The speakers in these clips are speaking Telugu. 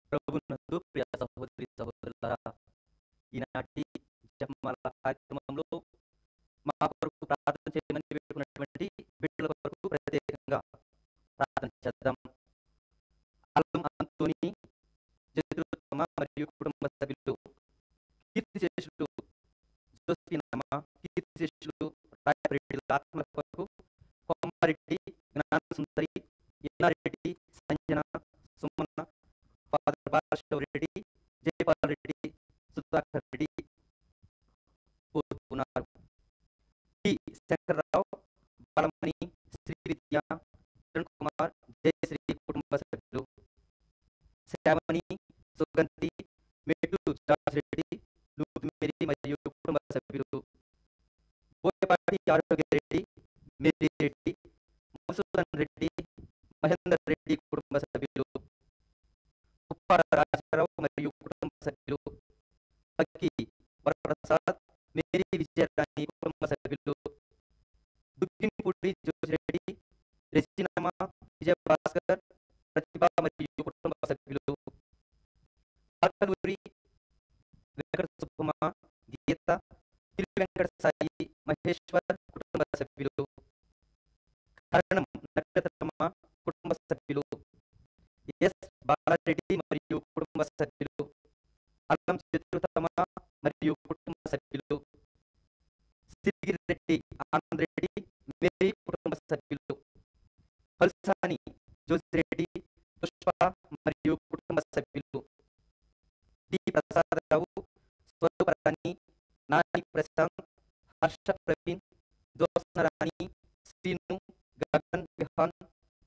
ప్రభునందు ప్రియ సహోదరి సహోదరులారా ఈనాటి జపమాల కార్యక్రమంలో మా కొరకు ప్రార్థన చేయమని పెట్టుకున్నటువంటి బిడ్డల కొరకు ప్రత్యేకంగా ప్రార్థన చేద్దాం అల్లం అంతోని జతురుతమ మరియు కుటుంబ సభ్యులు కీర్తి శేషులు జోస్ఫినమ్మ కీర్తి శేషులు రాయపరెడ్డి ఆత్మల కొరకు కొమ్మారెడ్డి జ్ఞాన సుందరి ఎన్నారెడ్డి సంజన సుమన్న ఫాదర్ బాలశివ రెడ్డి జయపాల్ రెడ్డి సుధాకర్ రెడ్డి కోరుకున్నారు టి శంకర్రావు బాలమణి శ్రీ విద్య కిరణ్ కుమార్ జయశ్రీ కుటుంబ సభ్యులు శ్యామణి సుగంధి మెట్టు జార్జ్ రెడ్డి లూత్ మేరీ మరియు కుటుంబ సభ్యులు బోయపాటి ఆరోగ్య రెడ్డి మేరీ రెడ్డి మసూదన్ రెడ్డి మహేందర్ రెడ్డి కుటుంబ సభ్యులు ఉప్పాడ రాజారావు మరియు కుటుంబ సభ్యులు అక్కి వరప్రసాద్ మేరీ విజయరాణి కుటుంబ సభ్యులు దుగ్గినపూడి జోజిరెడ్డి రెసినమ్మ విజయ భాస్కర్ ప్రతిభ మరియు కుటుంబ సభ్యులు ఆకలూరి వెంకట సుబ్బమ్మ గీత తిరు వెంకట సాయి మహేశ్వర్ కుటుంబ సభ్యులు కరణం నక్షత్రమ్మ కుటుంబ సభ్యులు ఎస్ బాలారెడ్డి మరియు కుటుంబ సభ్యులు అల్లం చిత్రుతమ్మ మరియు కుటుంబ సభ్యులు సిరిగిరి రెడ్డి ఆనంద్ రెడ్డి మేరీ కుటుంబ సభ్యులు పల్సాని జోసిరెడ్డి పుష్ప మరియు కుటుంబ సభ్యులు D Prasadarao Swaruparani Nani Prashanth Harsha Praveen Jyotsnarani Srinu Gagan Vihaan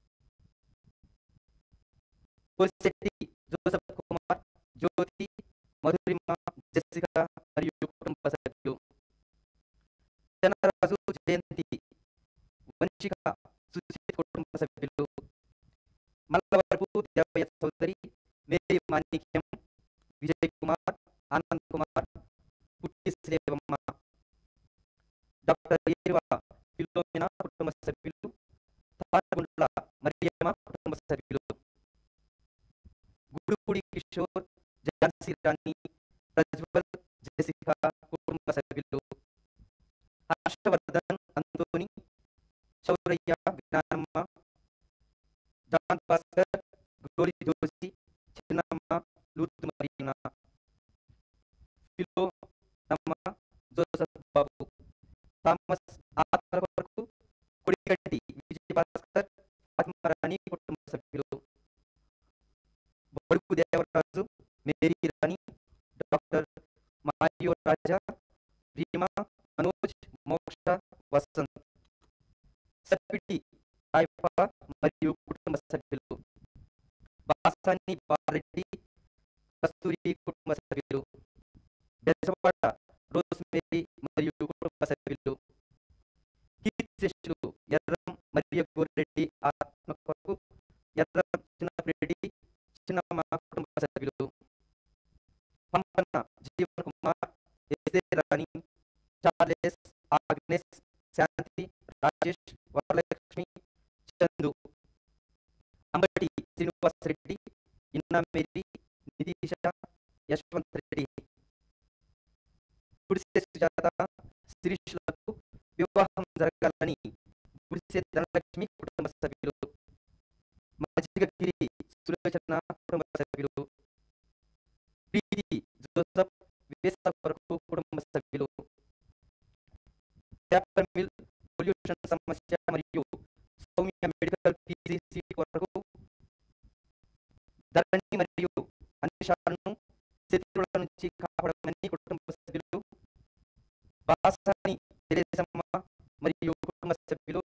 Polisetti Joseph Kumar Jyothi Madhurima Jessica మరియు కుటుంబ సభ్యులు జనరాజు జయంతి వంశిక సుశీల్ కుటుంబ సభ్యులు మల్లవరపు దేవయ్య చౌదరి మేరీ మాణిక్యం విజయ్ కుమార్ ఆనంద్ కుమార్ పుట్టి శ్రీవమ్మ డాక్టర్ ఏరువ పిల్లోమిన కుటుంబ సభ్యులు తారగుండ్ల మరియమ్మ కుటుంబ సభ్యులు గుడుపూడి కిషోర్ ఝాన్సీ రాణి ప్రజ్వల్ జెసిక కుటుంబ సభ్యులు హర్షవర్ధన్ అంతోని చౌరయ్య జ్ఞానమ్మ జాన్ భాస్కర్ గోరి జోషి చిన్నమ్మ లూత్ మరీనా ఫిలో నమ్మ జోసఫ్ బాబు థామస్ ఆత్మల కొరకు కొడిగడ్డి విజయ భాస్కర్ ఆత్మరాణి కుటుంబ సభ్యులు Badugu Devaraju Mary Rani doctor Mario Raja Bhima Manoj Moksha Vasanth సప్పిటి Rayappa మరియు కుటుంబ సభ్యులు బాసాని బారెడ్డి కస్తూరి కుటుంబ సభ్యులు బెజవాడ రోస్మేరీ మరియు కుటుంబ సభ్యులు కీర్తిశేషులు ఎర్రం మరియు గోరెడ్డి ఆత్మ కొరకు ఎర్రం చిన్నరెడ్డి చిన్నమ్మ కుటుంబ సభ్యులు Pampanna Jeevan Kumar S A Rani Charles Agnes Shanti Rajesh Varalakshmi Chandu Ambati Srinivas Reddy ఇన్నా మేరీ నితీష యశ్వంత్ రెడ్డి గుడిసె సుజాత శిరీషులకు వివాహం జరగాలని గుడిసె ధనలక్ష్మి కుటుంబ సభ్యులు మజ్జిగగిరి సులోచన కుటుంబ సభ్యులు ప్రీతి జోసఫ్ వివేశ వరకు కుటుంబ సభ్యులు పేపర్ మిల్ పొల్యూషన్ సమస్య మరియు సౌమ్య మెడికల్ పీజీసీ కొరకు ధరణి మరియు అన్వేషణను శత్రువుల నుంచి కాపాడమని కుటుంబ సభ్యులు బాసాని తెరేసమ్మ మరియు కుటుంబ సభ్యులు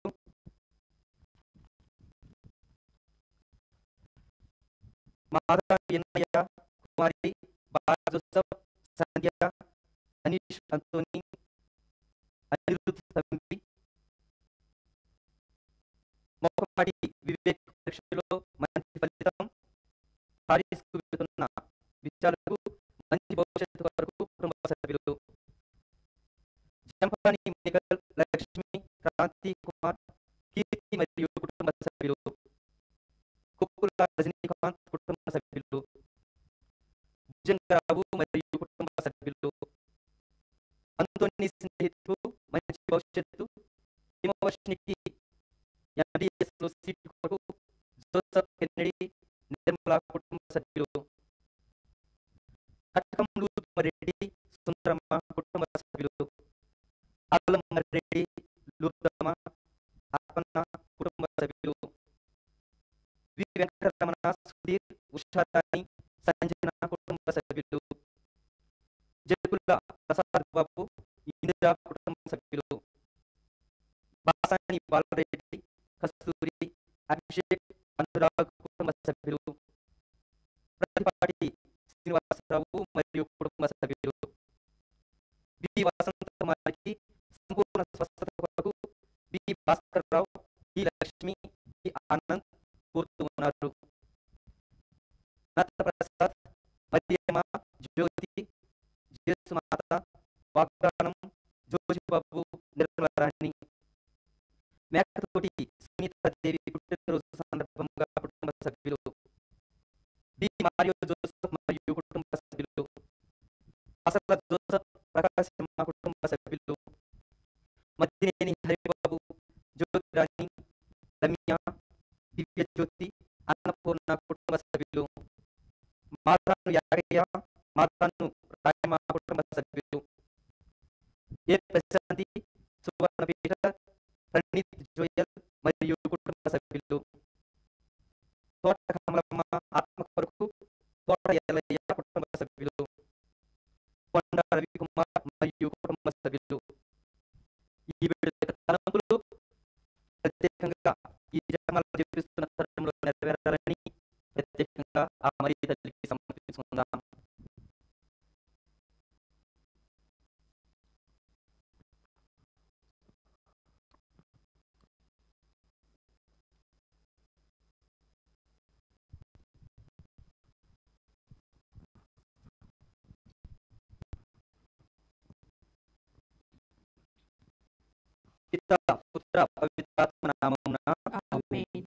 మాధవి ఎన్నయ్య కుమారి బాల జోసఫ్ సంధ్య అనీష్ అంతోని అనిరుద్ధ్ తంపి మొక్కపాటి వివేక్ పరీక్షలో మంచి ఫలితం పారిస్కు వెళుతున్న విద్యార్థులకు మంచి భవిష్యత్తు వరకు కుటుంబ సభ్యులు జంపాని మెడికల్ లక్ష్మి క్రాంతి కుమార్ కీర్తి మరియు కుటుంబ సభ్యులు కుక్కుల రజనీకాంత్ కుటుంబ సభ్యులు భుజంగరావు మరియు కుటుంబ సభ్యులు అంతోని స్నేహితులు మంచి భవిష్యత్తు హిమవర్షినికి ఎంబీఎస్ లో సీట్ కొరకు జోసఫ్ కెన్నడి నిర్మల కుటుంబ సభ్యులు కటకం లూతమరెడ్డి సుందరమ్మ కుటుంబ సభ్యులు అల్లమ్మరెడ్డి లూతమ్మ అప్పన్న కుటుంబ సభ్యులు వి వెంకటరమణ సుధీర్ ఉషారాణి సంజన కుటుంబ సభ్యులు జగుల ప్రసాద్ బాబు ఇందిరా కుటుంబ సభ్యులు బాసాని బాలరెడ్డి కస్తూరి అభిషేక్ అనురాగ్ కుటుంబ సభ్యులు ప్రతిపాటి శ్రీనివాసరావు మరియు కుటుంబ సభ్యులు బి వసంతకుమారికి సంపూర్ణ స్వస్థత కొరకు B Bhaskar Rao B Lakshmi B Anand కోరుతూ ఉన్నారు నత ప్రసాద్ మధ్యమ జ్యోతి జేసుమాత వాగ్దానం జోజిబాబు నిర్మలారాణి మేకతోటి సునీతాదేవి పుట్టినరోజు సందర్భంగా కుటుంబ సభ్యులు డి మారియో జోసఫ్ మరియు కుటుంబ సభ్యులు అసల జోసఫ్ ప్రకాశమ్మ కుటుంబ సభ్యులు మద్దినేని హరిబాబు జ్యోతిరాణి రమ్య దివ్య జ్యోతి అన్నపూర్ణ కుటుంబ సభ్యులు మాతాను యాగయ్య మాతాను రాయమ కుటుంబ సభ్యులు ఏ ప్రశాంతి సువర్ణ పీఠ ప్రణీత్ జోయల్ మరియు కుటుంబ సభ్యులు తోట కమలమ్మ ఆత్మ కొరకు తోట ఎల్లయ్య కుటుంబ సభ్యులు కొండ రవికుమార్ మరియు కుటుంబ సభ్యులు ఈ విడుదల తలంపులు ప్రత్యేకంగా ఈ జన్మలు జీవిస్తున్న తరుణంలో నెరవేరాలని ప్రత్యేకంగా ఆ మరి తల్లికి సమర్పించుకుందాం పిత పుత్ర పవిత్రాత్మ నామమున ఆమేన్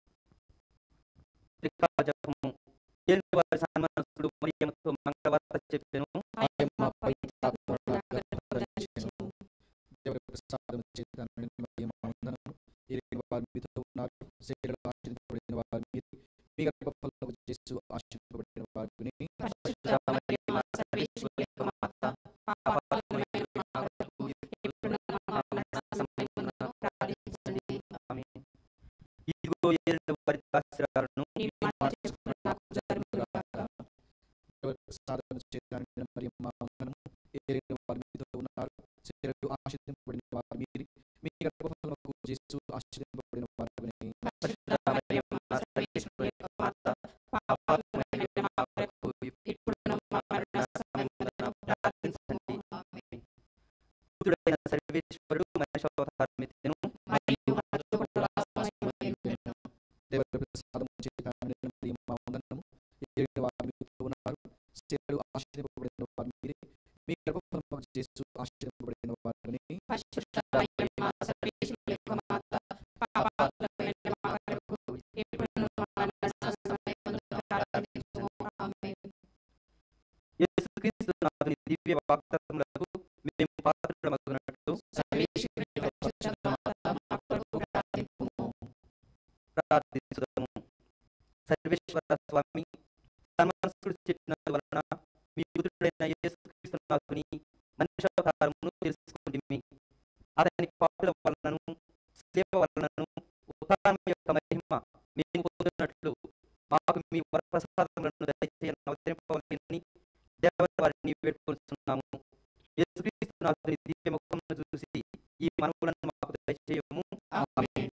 త్రికాజపము ఏడు వారి సన్మానసుడు మరియమ్మతో మంగళవార్త చెప్పెను ఆయమ్మ పవిత్రాత్మల గర్భధరించెను. దేవుడి ప్రసాదం చేత నిండిన మరియమ్మ వందనము. ఎరిగిన వారు మీతో ఉన్నారు. స్త్రీలలో ఆశీర్వదింపబడిన వారు మీరు. మీ గర్భఫలము చేస్తూ ఆశీర్వదింపబడిన వారిని పరిశుద్ధ మరియమ్మ సర్వేశ్వరి యొక్క మాత, పాపాత్ములైన మా కొరకు ఇప్పుడును మా మరణ సమయమున ప్రార్థించండి. ఆమేన్. ఇదిగో ఏడు వారి దాస్యాలను నీ మాట చొప్పున నాకు జరుగునుగాక. దేవుడి ప్రసాదం చేత నిండిన మరియమ్మ వందనము. ఎరిగిన వారు మీతో ఉన్నారు. స్త్రీలలో ఆశీర్వదింపబడిన వారు మీరు. మీ గర్భఫలము చేస్తూ ఆశీర్వదింపబడిన వారిని పరిశుద్ధ మరియమ్మ సర్వేశ్వరి యొక్క మాత, పాపాత్ములైన మా కొరకు ఇప్పుడును మా మరణ సమయమున ప్రార్థించండి. ఆమేన్. పుత్రుడైన సర్వేశ్వరుడు మనిషి అవతారం ఎత్తెను మరియు మనతో కూడా వాసమయ్యుండును. దేవుడి ప్రసాదం చేత నిండిన మరియమ్మ వందనము. ఎరిగిన వారు మీతో ఉన్నారు. స్త్రీలలో ఆశీర్వదింపబడిన వారు మీరే. మీ గర్భఫలము చేస్తూ ఆశీర్వదింపబడిన వారిని పరిశుద్ధ మరియమ్మ సర్వేశ్వరి యొక్క మాత, పాపాత్ములైన మా కొరకు ఇప్పుడును మా మరణ సమయమున ప్రార్థించుము. ఆమేన్. యేసుక్రీస్తు నాథుని దివ్య వాగ్దానములకు మేము పాత్రులమగునట్లు సర్వేశ్వరి పరిశుద్ధ మాత, మా కొరకు ప్రార్థింపుము. ప్రార్థించుదాము సర్వేశ్వర స్వామి సన్మానసుడు చెప్పిన వలన మీ పుత్రుడైన యేసుక్రీస్తు నాథుని మనిషి అవతారమును తెలుసుకుంటుంది అతని పాపుల వలనను సేవ వలనను ఉత్థానం యొక్క మహిమ మేము పొందినట్లు మాకు మీ వరప్రసాదములను దయచేయని అవతరింపవలని దేవత వారిని వేడుకొస్తున్నాము యేసుక్రీస్తు నాథుని దివ్య ముఖమును చూసి ఈ మనవులను మాకు దయచేయము ఆమేన్.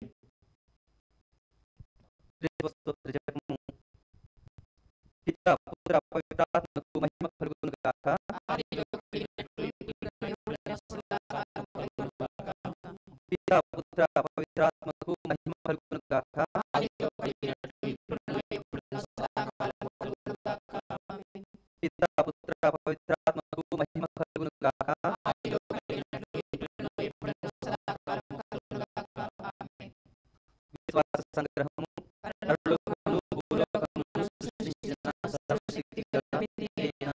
స్తోత్ర జపము పిత పుత్ర పవిత్రాత్మకు మహిమ కలుగును గాక ఆదిలో కలిగినట్లు ఇప్పుడును ఎప్పుడును సదాకాలం కలుగునుగాక. పిత పుత్ర పవిత్రాత్మకు మహిమ కలుగును గాక ఆదిలో కలిగినట్లు ఇప్పుడును ఎప్పుడును సదాకాలం కలుగునుగాక. ఆమేన్. పిత పుత్ర పవిత్రాత్మకు మహిమ కలుగును గాక ఆదిలో కలిగినట్లు ఇప్పుడును ఎప్పుడును సదాకాలం కలుగునుగాక. ఆమేన్. విశ్వాస సంగ్రహము పరలోకమును భూలోకమును సృష్టించిన సర్వశక్తి గల పితైన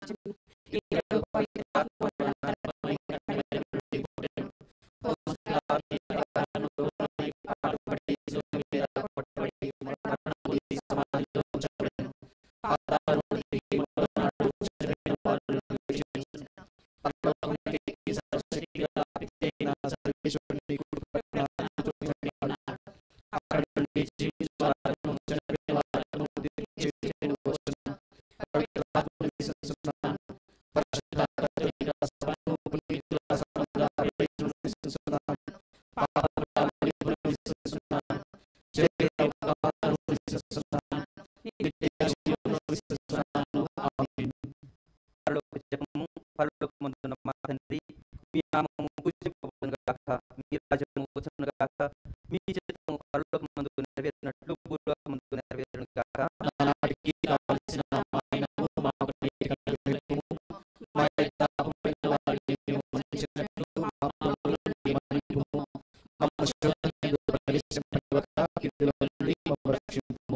ప్రార్థించును ఇతరులు పవిత్రాత్మ వలన కనికరమును పొందును. పౌరుషులాన్ని అధికారమును పాటుపడి శిలువ మీద కొట్టబడి మరణము పొంది సమాధిలో ఉంచబడెను. పాతాళము తిరిగి మూడవ నాడు చనిపోయిన వారిని విడిచిపెట్టును. పరలోకమునకు ఎక్కి సర్వశక్తిగల పితైన సర్వేశ్వరుని కుడి ప్రక్కన కూర్చుని ఉన్నాడు. అక్కడి నుండి జీవించు వారును చనిపోయిన వారును తిరిగి చేయుటకు వచ్చును. పవిత్రాత్మను విశ్వసిస్తున్నాను. పరిశుద్ధ కథోలిక సభను పునీతుల సంఘముగా ప్రవేశమును విశ్వసిస్తున్నాను. పాపముల మన్నిపును విశ్వసిస్తున్నాను. జయదేవకాలను విశ్వసిస్తున్నాను. నిత్య జీవమును విశ్వసిస్తున్నాను. ఆమేన్. పరలోక జపము పరలోకమందున్న మా తండ్రి మీ నామము పూజింపబడును గాక మీ రాజ్యము వచ్చును గాక మీ చిత్తము పరలోకమందు నెరవేరినట్లు భూలోకమందు నెరవేరును గాక నానాటికి కావలసిన మాయనము మాకు నేర్పము. మా యొక్క పాపమైన వారిని మేము మన్నించినట్లు మా పాపములను మన్నింపుము. మమ్ము శోధనయందు ప్రవేశింపనివ్వక కీడులో నుండి మమ్ము రక్షింపుము.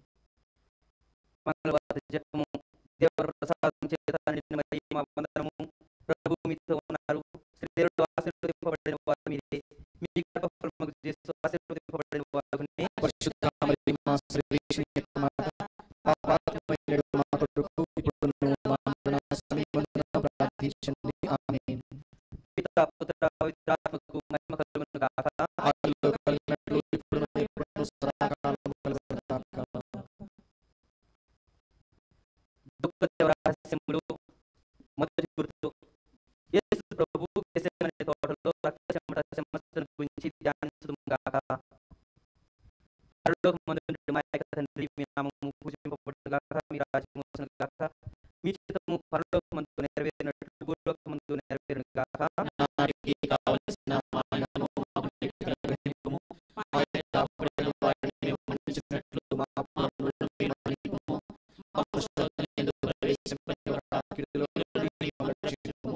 మంగళవార జపము దేవర ప్రసాదం చేత నిండిన మరియు మా వందనము ప్రభు మీతో ఉన్నారు స్త్రీలలో ఆశీర్వదింపబడిన వారు మీరే మీ గర్భఫలముకు చేస్తూ ఆశీర్వదింపబడిన వారు పరిశుద్ధ మరియు మా సర్వేశ్వరుని యొక్క మాత, పాపాత్ములైన మా కొరకు ఇప్పుడును మా మరణ సమయమందున ప్రార్థించండి. ఆమేన్. పితా పుత్ర పవిత్రాత్మకు మహిమ కలుగును గాక ఆదిలో కలిగినట్లు ఇప్పుడును ఎప్పుడును సదాకాలము కలుగునుగాక. దుఃఖ రహస్యములు మొదటి గుర్తు యేసు ప్రభు గెసెమనే తోటలో రక్త చెమట సమస్యల గురించి ధ్యానించడం గాక పరలోకమందు మా యొక్క తండ్రి మీ నామము పూజింపబడును గాక మీ రాజ్యము వచ్చును గాక మీ చిత్తము పరలోకమందు నెరవేరినట్లు భూలోకమందు నెరవేరును గాక నాటికి కావలసిన మాయనము మాకు నేర్పి అనుగ్రహింపుము. మా యొక్క అప్పుడైన వారిని మేము మన్నించినట్లు మా పాపములను మేము మన్నింపుము. మమ్ము శోధనయందు ప్రవేశింపనివ్వక కీడులో నుండి మమ్ము రక్షింపుము.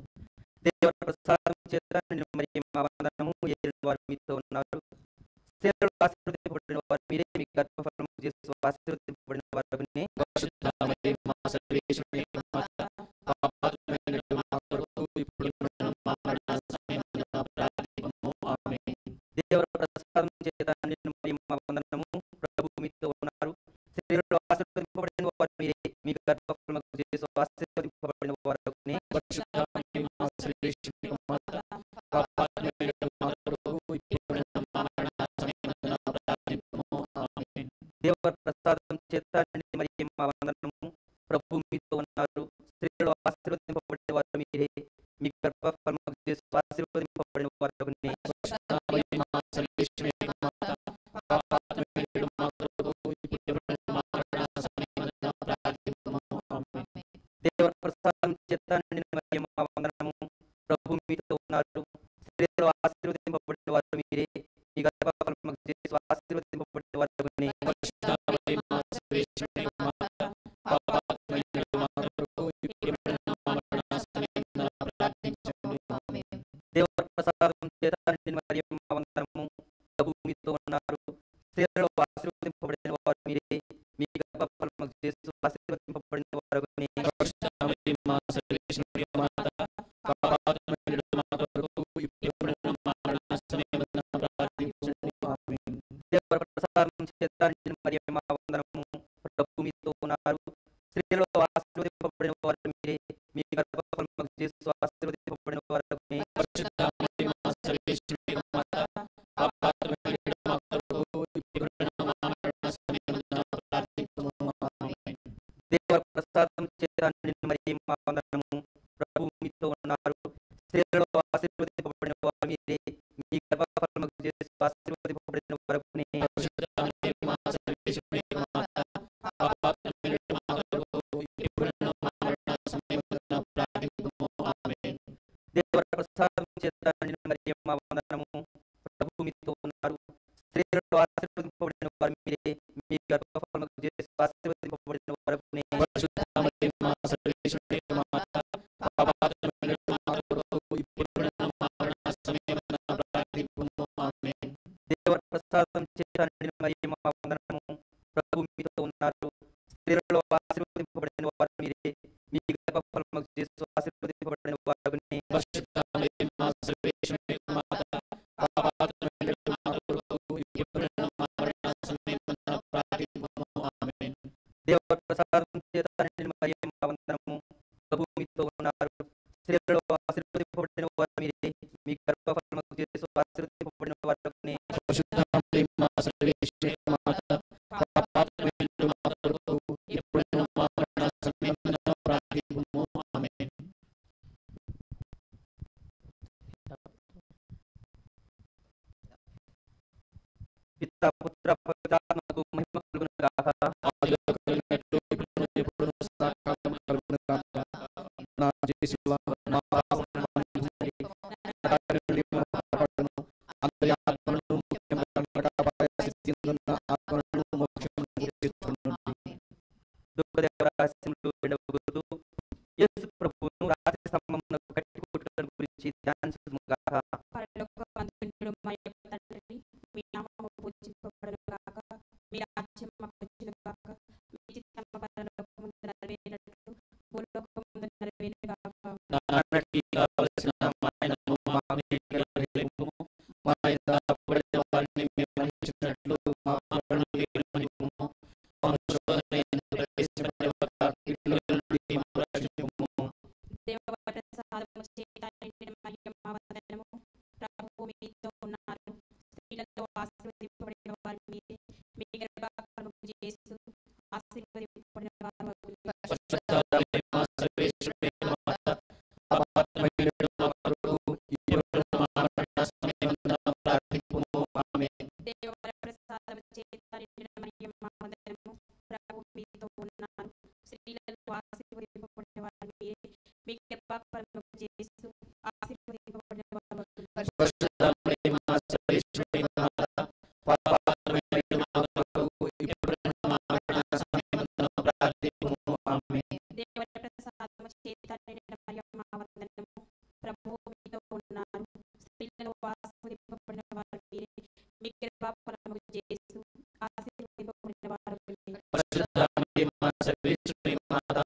దేవర ప్రసాదం చేత నిన్ను మరి మా వందనము ఏలిన వారు మీతో ఉన్నారు స్త్రీలలో ఆశీర్వదింపబడిన వారు మీరే మీ గర్భఫలము చేస్తూ ఆశీర్వదింపబడిన వారు పరిశుద్ధ మరియు మా సర్వేశ్వరుని యొక్క మాత, పాపాత్ములైన మా కొరకు ఇప్పుడును మా మరణ సమయమందున ప్రార్థింపుము. ఆమేన్. దేవర ప్రసాదం చేత నిన్ను మరి మా వందనము ప్రభు మీతో ఉన్నారు స్త్రీలలో ఆశీర్వదింపబడిన వారు మీరే మీ గర్భఫలము చేస్తూ ఆశీర్వదింపబడిన వారు పరిశుద్ధ మరియు మా సర్వేశ్వరుని యొక్క మాత, పాపాత్ములైన మా కొరకు ఇప్పుడును మా మరణ సమయమందున ప్రార్థింపుము. ఆమేన్. దేవర ప్రసాదం చేత నిన్ను మరి మా వందనము ప్రభు మీతో ఉన్నారు స్త్రీలలో ఆశీర్వదింపబడిన వారు మీరే మీ గర్భఫలము చేస్తూ ఆశీర్వదింపబడిన వారు పరిశుద్ధ మరియు మా సర్వేశ్వరుని యొక్క మాత, పాపాత్ములైన మా కొరకు ఇప్పుడును మా మరణ సమయమందున ప్రార్థింపుము. ఆమేన్. దేవర ప్రసాదం చేత నిండిన మరియు మా వందనము ప్రభు మీతో ఉన్నారు స్త్రీలలో ఆశీర్వదింపబడిన వారు మీరే మీ గర్భఫలము చేస్తూ ఆశీర్వదింపబడిన వారు పరిశుద్ధ మరియు మా సర్వేశ్వరుని యొక్క మాత, పాపాత్ములైన మా కొరకు ఇప్పుడును మా మరణ సమయమందున ప్రార్థించండి. ఆమేన్. దేవర ప్రసాదం చేత నిండిన మరియు మా వందనము ప్రభు మీతో ఉన్నారు స్త్రీలలో ఆశీర్వదింపబడిన వారు మీరే మీ గర్భఫలము చేస్తూ ఆశీర్వదింపబడిన వారు పరిశుద్ధ మరియు మా సర్వేశ్వరుని యొక్క మాత, పాపాత్ములైన మా కొరకు ఇప్పుడును మా మరణ సమయమందున ప్రార్థించండి. ఆమేన్. దేవర ప్రసాదం చేత నిండిన మరియు మా వందనము ప్రభు మీతో ఉన్నారు స్త్రీలలో ఆశీర్వదింపబడిన వారు మీరే మీ గర్భఫలము చేస్తూ ఆశీర్వదింపబడిన వారు పరిశుద్ధ మరియు మా సర్వేశ్వరుని యొక్క మాత, పాపాత్ములైన మా కొరకు ఇప్పుడును మా మరణ సమయమందున ప్రార్థించుము. ఆమేన్. దేవర ప్రసాదం చేత నిన్ను మరి మా వందనము ప్రభు మీతో ఉన్నారు స్త్రీలలో ఆశీర్వదింపబడిన వారు మీరే మీ గర్భఫలము చేస్తూ ఆశీర్వదింపబడిన వారు పరిశుద్ధ మరియు మా సర్వేశ్వరుని యొక్క మాత, పాపాత్ములైన మా కొరకు ఇప్పుడును మా మరణ సమయమందున ప్రార్థించుము. ఆమేన్. దేవర ప్రసాదం చేత నిన్ను మరి మా వందనము ప్రభు మీతో ఉన్నారు స్త్రీలలో ఆశీర్వదింపబడిన వారు మీరే మీ గర్భఫలము చేస్తూ ఆశీర్వదింపబడిన వారు పరిశుద్ధ మరియు మా సర్వేశ్వరుని యొక్క మాత, పాపాత్ములైన మా కొరకు ఇప్పుడును మా మరణ సమయమందున ప్రార్థించుము. ఆమేన్. దేవర ప్రసాదం చేత నిన్ను మరి మా వందనము ప్రభు మీతో ఉన్నారు స్త్రీలలో ఆశీర్వదింపబడిన వారు మీరే మీ గర్భఫలము చేస్తూ ఆశీర్వదింపబడిన వారిని పరిశుద్ధ మరియమ్మ సర్వేశ్వరి మాత పాపాత్మైన మా కొరకు ఇప్పుడును మా మరణ సమయమందున ప్రార్థింపుము ఆమేన్ దేవ ప్రసాదం చేత నిండిన మరియమ్మ వందనము ప్రభు మీతో ఉన్నారు స్త్రీలలో ఆశీర్వదింపబడిన వారు మీరే మీ గర్భఫలము చేస్తూ ఆశీర్వదింపబడిన వారిని పరిశుద్ధ మరియమ్మ సర్వేశ్వరి మాత పాపాత్మైన మా కొరకు ఇప్పుడును మా మరణ సమయమందున ప్రార్థింపుము ఆమేన్ పిత పుత్ర పవిత్రాత్మకు మహిమ కలుగును గాక ఆదిలో కలిగినట్లు ఇప్పుడును ఎప్పుడును సదాకాలం కలుగును గాక. నా చేసిన నా పాపములను మన్నించండి. నరకాగ్ని నుండి మమ్మల్ని కాపాడును. అందరి ఆత్మలను ముఖ్యంగా నరకాపాయ స్థితి ఉన్న ఆత్మలను మోక్షమునకు చేర్చుకొనుడి. దుఃఖదేవ రహస్యములు విడవగుతూ యేసు ప్రభువును రాత్రి స్తంభమునకు కట్టి కొట్టుట గురించి ధ్యానించుము గాక పరలోకమందుండు మా యొక్క తండ్రి మీ నామము పూజింపబడును గాక మీ రాజ్యం మాకు వచ్చును గాక మీ చిత్తం పరలోకమందు నెరవేరినట్లు భూలోకమందు నెరవేరును గాక నానాటికి కావలసిన మాయనము మాకు నేటికి అనుగ్రహింపుము. మా యొక్క అప్పుడైన వారిని మేము మన్నించినట్లు మా పాపలను మీరు మన్నింపుము. మా శోధన యందు ప్రవేశపెట్టవద్ద కీడుల నుండి మమ్ము రక్షింపుము. దేవవర సాధము చేత నిండిన మహిమ వందనము ప్రభువు మీతో ఉన్నారు స్త్రీలలో ఆశీర్వదింపబడిన వారు మీరే మీ గర్భఫలము చేస్తూ ఆశీర్వదింపబడిన వారు పరిశుద్ధ మరియమ్మ సర్వేశ్వరి మాత, పాపాత్ములైన మా కొరకు ఇప్పుడును మా మరణ సమయమందున ప్రార్థింపుము. ఆమేన్. దేవవర ప్రసాదము చేత నిండిన మహిమ వందనము ప్రభు మీతో ఉన్నారు స్త్రీలలో ఆశీర్వదింపబడిన వారు మీరే మీ గర్భఫలము చేస్తూ ఆశీర్వదింపబడిన వారు పరిశుద్ధ మరియమ్మ సర్వేశ్వరి మాత, పాపాత్ములైన మా కొరకు ఇప్పుడును మా మరణ సమయమందున ప్రార్థింపుము. ఆమేన్. దేవర ప్రసాదము చేత నిండిన మరియమ్మ వందనము ప్రభువు మీతో ఉన్నారు స్త్రీలలో ఆశీర్వదింపబడిన వారు మీరే మీ గర్భఫలము చేస్తూ ఆశీర్వదింపబడిన వారు పరిశుద్ధ మరియమ్మ సర్వేశ్వరి మాత,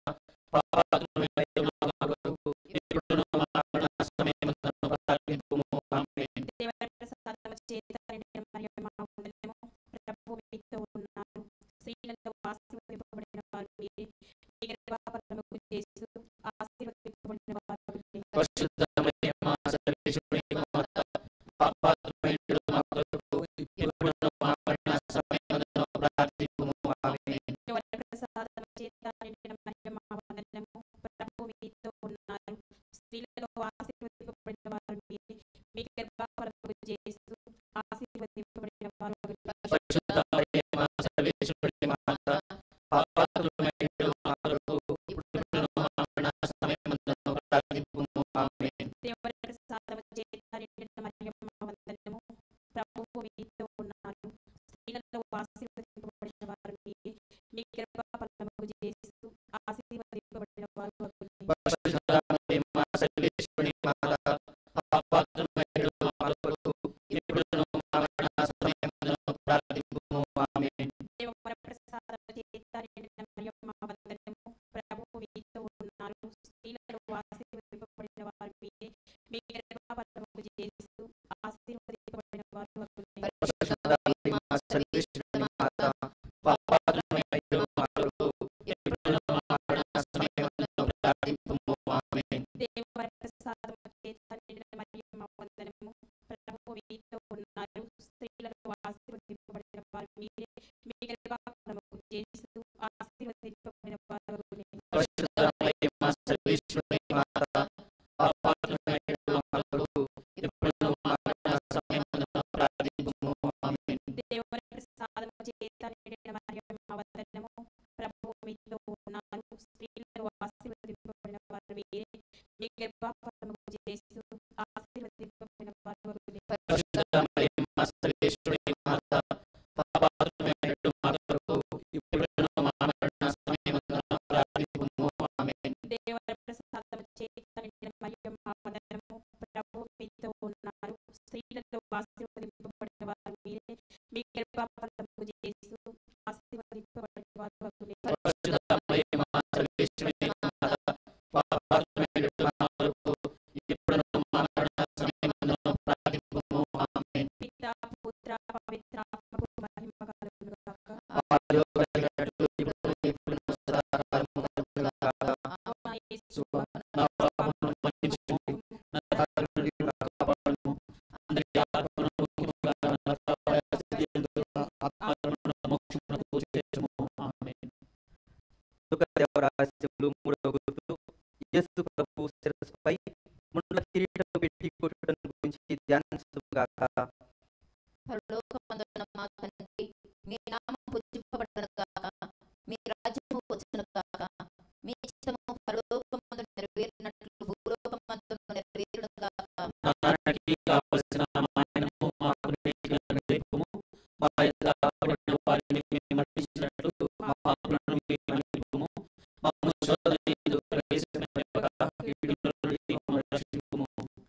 పాపాత్ములైన మా కొరకు ఇప్పుడును మా మరణ సమయమందున ప్రార్థింపుము. ఆమేన్. దేవర ప్రసాదము చేత నిండిన మరియమ్మ వందనము ప్రభువు మీతో ఉన్నారు స్త్రీలలో ఆశీర్వదింపబడిన వారు మీరే మీ గర్భఫలము చేస్తూ ఆశీర్వదింపబడిన వారు పరిశుద్ధ మరియమ్మ సర్వేశ్వరి మాత, పాపాత్ములైన మా కొరకు ఇప్పుడును మా మరణ సమయమందున ప్రార్థింపుము. ఆమేన్. దేవర ప్రసాదము చేత నిండిన మరియమ్మ వందనము ప్రభువు మీతో ఉన్నారు స్త్రీలలో ఆశీర్వదింపబడిన వారు మీరే మీ గర్భఫలము చేస్తూ ఆశీర్వదింపబడిన వారు పరిశుద్ధ మరియమ్మ సర్వేశ్వరి మాత, పాపాత్ములైన మా కొరకు ఇప్పుడును మా మరణ సమయమందున ప్రార్థింపుము. ఆమేన్. దేవర ప్రసాదము చేత నిండిన మరియమ్మ వందనము ప్రభువు మీతో ఉన్నారు స్త్రీలలో ఆశీర్వదింపబడిన వారు మీరే మీ గర్భఫలము చేస్తూ ఆశీర్వదింపబడిన వారు పరిశుద్ధ మరియమ్మ సర్వేశ్వరి మాత, పాపాత్ములైన మా కొరకు ఇప్పుడును మా మరణ సమయమందున ప్రార్థింపుము. ఆమేన్. దేవర ప్రసాదము చేత నిండిన మరియమ్మ వందనము ప్రభువు మీతో ఉన్నారు స్త్రీలలో ఆశీర్వదింపబడిన వారు మీరే మీ గర్భఫలము చేస్తూ ఆశీర్వదింపబడిన వారు పరిశుద్ధ మరియమ్మ సర్వేశ్వరి మాత, పాపాత్ములైన మా కొరకు ఇప్పుడును మా మరణ సమయమందున ప్రార్థింపుము. ఆమేన్. దేవర ప్రసాదము చేత నిండిన మరియమ్మ వందనము ప్రభువు మీతో ఉన్నారు స్త్రీలలో ఆశీర్వదింపబడిన వారు మీరే మీ గర్భఫలము చేస్తూ ఆశీర్వదింపబడిన వారు పరిశుద్ధ మరియమ్మ సర్వేశ్వరి మాత, పాపాత్ములైన మా కొరకు ఇప్పుడును మా మరణ సమయమందున ప్రార్థింపుము. ఆమేన్. దేవర ప్రసాదము చేత నిండిన మరియమ్మ వందనము ప్రభువు మీతో ఉన్నారు స్త్రీలలో ఆశీర్వదింపబడిన వారు మీరే మీ గర్భఫలము చేస్తూ ఆశీర్వదింపబడిన వారు పరిశుద్ధ మరియమ్మ సర్వేశ్వరి మాత, పాపాత్ములైన మా కొరకు ఇప్పుడును మా మరణ సమయమందున ప్రార్థింపుము. ఆమేన్. దేవర ప్రసాదము చేత నిండిన మరియమ్మ వందనము ప్రభువు మీతో ఉన్నారు స్త్రీలలో ఆశీర్వదింపబడిన వారు మీరే మీ గర్భఫలము చేస్తూ ఆశీర్వదింపబడిన వారు పరిశుద్ధ మరియమ్మ సర్వేశ్వరి మాత, వారిలో కలిగినట్లు ఇప్పుడు ఇప్పుడు సదాకాలము కలుగునుగాక. అవునా యేసువా, నా పాపములను మన్నించుము. నా దారి నుండి నన్ను కాపాడుము. అందరి ఆత్మలను ముఖ్యముగా నా సహాయ స్థితి యందు నా ఆత్మలను మోక్షమునకు చేర్చుము. ఆమేన్. దుఃఖదేవరాస్యములు మూడవ గుర్తు యేసు ప్రభు శిరస్సుపై ముండ్ల కిరీటం పెట్టి కొట్టుటను గురించి ధ్యానించుగాక పరలోకమందున్న మా తండ్రి మీ నామం పూజింపబడును గాక మీ రాజ్యము వచ్చును గాక మీ ఇష్టము పరలోకమందు నెరవేరినట్లు భూలోకమందు నెరవేరును గాక నానాటికి కావలసిన మాయనము మాకు నేటికి అనుగ్రహింపుము. మా యందు ఆపడిన వారిని మేము మన్నించినట్లు మా పాపములను మేము మన్నింపుము. మమ్ము శోధన యందు ప్రవేశింపనివ్వక కీడుల నుండి మమ్మల్ని రక్షింపుము.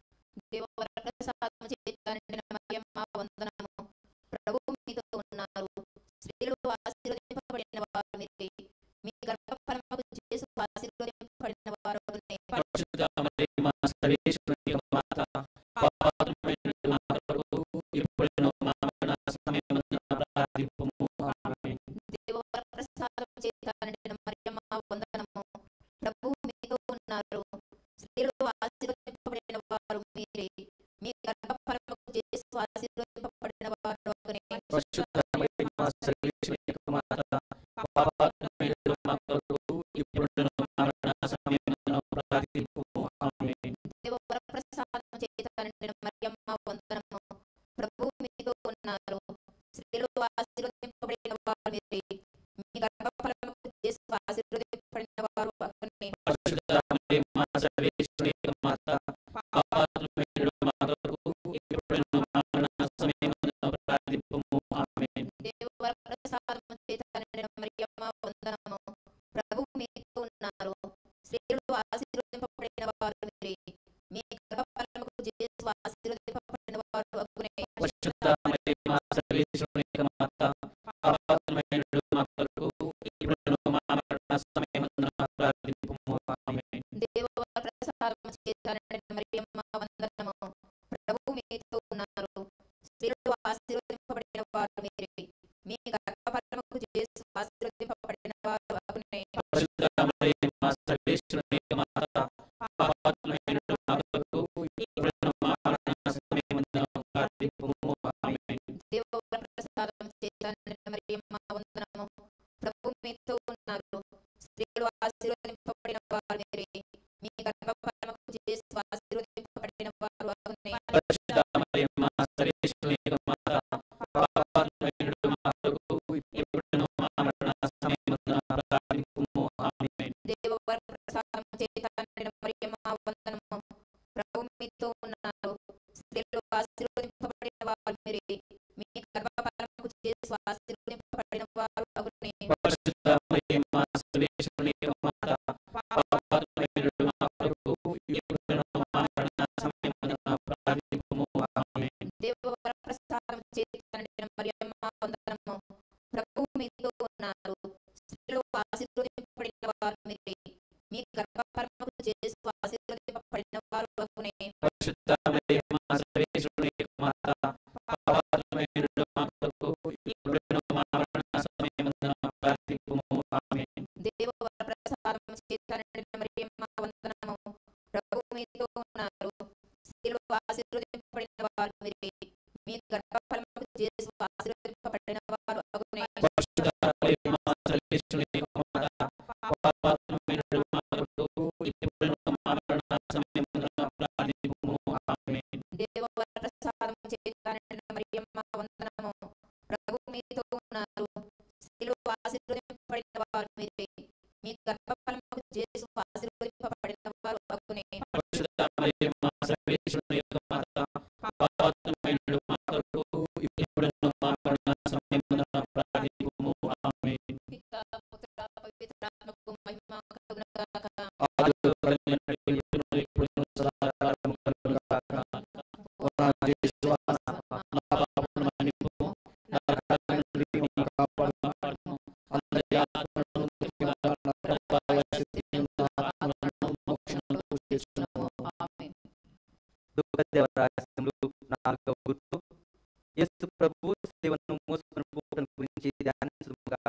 దేవవరప్రసాదము చేత నిండిన మరియమ్మ వందనము ప్రభువు మీతో ఉన్నారు స్త్రీలు ఆశీర్వదింపబడిన వారు మీరే మీ గర్భఫలముకు చేసు ఆశీర్వదింపబడిన వారు పరిశుద్ధ మరియమ్మ సర్వేశ్వరుని యొక్క మాత, పాపాత్ములైన మా కొరకు ఇప్పుడును మా మరణ సమయమందున ప్రార్థింపుము. ఆమేన్. దేవవరప్రసాదము చేత నిండిన మరియమ్మ వందనము ప్రభువు మీతో ఉన్నారు స్త్రీలు ఆశీర్వదింపబడిన వారు మీరే మీ గర్భఫలముకు చేసు ఆశీర్వదింపబడిన వారు పరిశుద్ధ మరియమ్మ సర్వేశ్వరుని యొక్క మాత, పాపాత్ములైన మా కొరకు ఇప్పుడును మా మరణ సమయమందున ప్రార్థింపుము. ఆమేన్. దేవవరప్రసాదము చేత నిండిన మరియమ్మ వందనము ప్రభువు మీతో ఉన్నారు స్త్రీలు ఆశీర్వదింపబడిన వారు మీరే మీ గర్భఫలముకు చేసు ఆశీర్వదింపబడిన వారు అగ్ని పరిశుద్ధ మరియమ్మ సర్వేశ్వరుని యొక్క మాత, పాపాత్ములైన మా కొరకు ఇప్పుడును మా మరణ సమయమందున ప్రార్థింపుము. ఆమేన్. దేవవరప్రసాదము చేత నిండిన మరియమ్మ వందనము ప్రభువు మీతో ఉన్నారు స్త్రీలు ఆశీర్వదింపబడిన వారు మీరే మీ గర్భఫలముకు చేసు ఆశీర్వదింపబడిన వారు అగ్ని పరిశుద్ధ మరియమ్మ సర్వేశ్వరుని యొక్క మాత, పాపాత్ములైన మా కొరకు ఇప్పుడును మా మరణ సమయమందున ప్రార్థింపుము. ఆమేన్. దేవవరప్రసాదము చేత నిండిన మరియమ్మ వందనము ప్రభువు మీతో ఉన్నారు స్త్రీలు ఆశీర్వదింపబడిన వారు మీరే మీ గర్భఫలముకు చేసు ఆశీర్వదింపబడిన వారు అగ్ని పరిశుద్ధ మరియమ్మ సర్వేశ్వరుని యొక్క మాత, పాపాత్ములైన మా కొరకు ఇప్పుడును మా మరణ సమయమందున ప్రార్థింపుము. ఆమేన్. దేవవరప్రసాదము చేత నిండిన మరియమ్మ వందనము ప్రభువు మీతో ఉన్నారు స్త్రీలు ఆశీర్వదింపబడిన వారు మీరే మీ గర్భఫలముకు చేసు ఆశీర్వదింపబడిన వారు అగ్ని పరిశుద్ధ మరియమ్మ సర్వేశ్వరుని యొక్క మాత, పాపాత్ములైన మా కొరకు ఇప్పుడును మా మరణ సమయమందున ప్రార్థింపుము. ఆమేన్. దేవవరప్రసాదము చేత నిండిన మరియమ్మ వందనము ప్రభువు మీతో ఉన్నారు స్త్రీలు ఆశీర్వదింపబడిన వారు మీరే మీ గర్భఫలముకు చేసు ఆశీర్వదింపబడిన వారు అగ్ని పరిశుద్ధ మరియమ్మ సర్వేశ్వరుని యొక్క మాత, పాపాత్ములైన మా కొరకు ఇప్పుడును మా మరణ సమయమందున ప్రార్థింపుము. ఆమేన్. దేవవరప్రసాదము చేత నిండిన మరియమ్మ వందనము ప్రభువు మీతో ఉన్నారు స్త్రీలు ఆశీర్వదింపబడిన వారు మీరే మీ గర్భఫలముకు చేసు ఆశీర్వదింపబడిన వారు అగ్ని పరిశుద్ధ మరియమ్మ సర్వేశ్వరుని యొక్క మాత, పాపాత్ములైన మా కొరకు ఇప్పుడును మా మరణ సమయమందున ప్రార్థింపుము. ఆమేన్. దేవవరప్రసాదము చేత నిండిన మరియమ్మ వందనము ప్రభువు మీతో ఉన్నారు స్త్రీలు ఆశీర్వదింపబడిన వారు మీరే మీ గర్భఫలముకు చేసు ఆశీర్వదింపబడిన వారు అగ్ని పరిశుద్ధ మరియమ్మ సర్వేశ్వరుని యొక్క మాత, పాపాత్ములైన మా కొరకు ఇప్పుడును మా మరణ సమయమందున ప్రార్థింపుము. ఆమేన్. దేవవరప్రసాదము చేత నిండిన మరియమ్మ వందనము ప్రభువు మీతో ఉన్నారు స్త్రీలు ఆశీర్వదింపబడిన వారు మీరే మీ గర్భఫలముకు చేసు ఆశీర్వదింపబడిన వారు అగ్ని పరిశుద్ధ మరియమ్మ సర్వేశ్వరుని యొక్క మాత, పాపాత్ములైన మా కొరకు ఇప్పుడును మా మరణ సమయమందున ప్రార్థింపుము. ఆమేన్. పితా పుత్ర పవిత్రాత్మకు మహిమ కలుగును గాక ఆదిలో కలిగినట్లు ఇప్పుడును ఇప్పుడును సదాకాలము కలుగునుగాక. ఓ నా యేసువా, నా పాపములను మన్నింపుము. నా రక్తాల నుండి నన్ను కాపాడుము. అందరి ఆత్మలను ముఖ్యంగా నా ప్రభావ శక్తి యందు ఆత్మలను మోక్షమునకు చేర్చుము. ఆమేన్ దుఃఖదేవరాస్యములు నాలుగవ గుర్తు యేసు ప్రభు సేవను మోసుకొని పోవడం గురించి ధ్యానించుగాక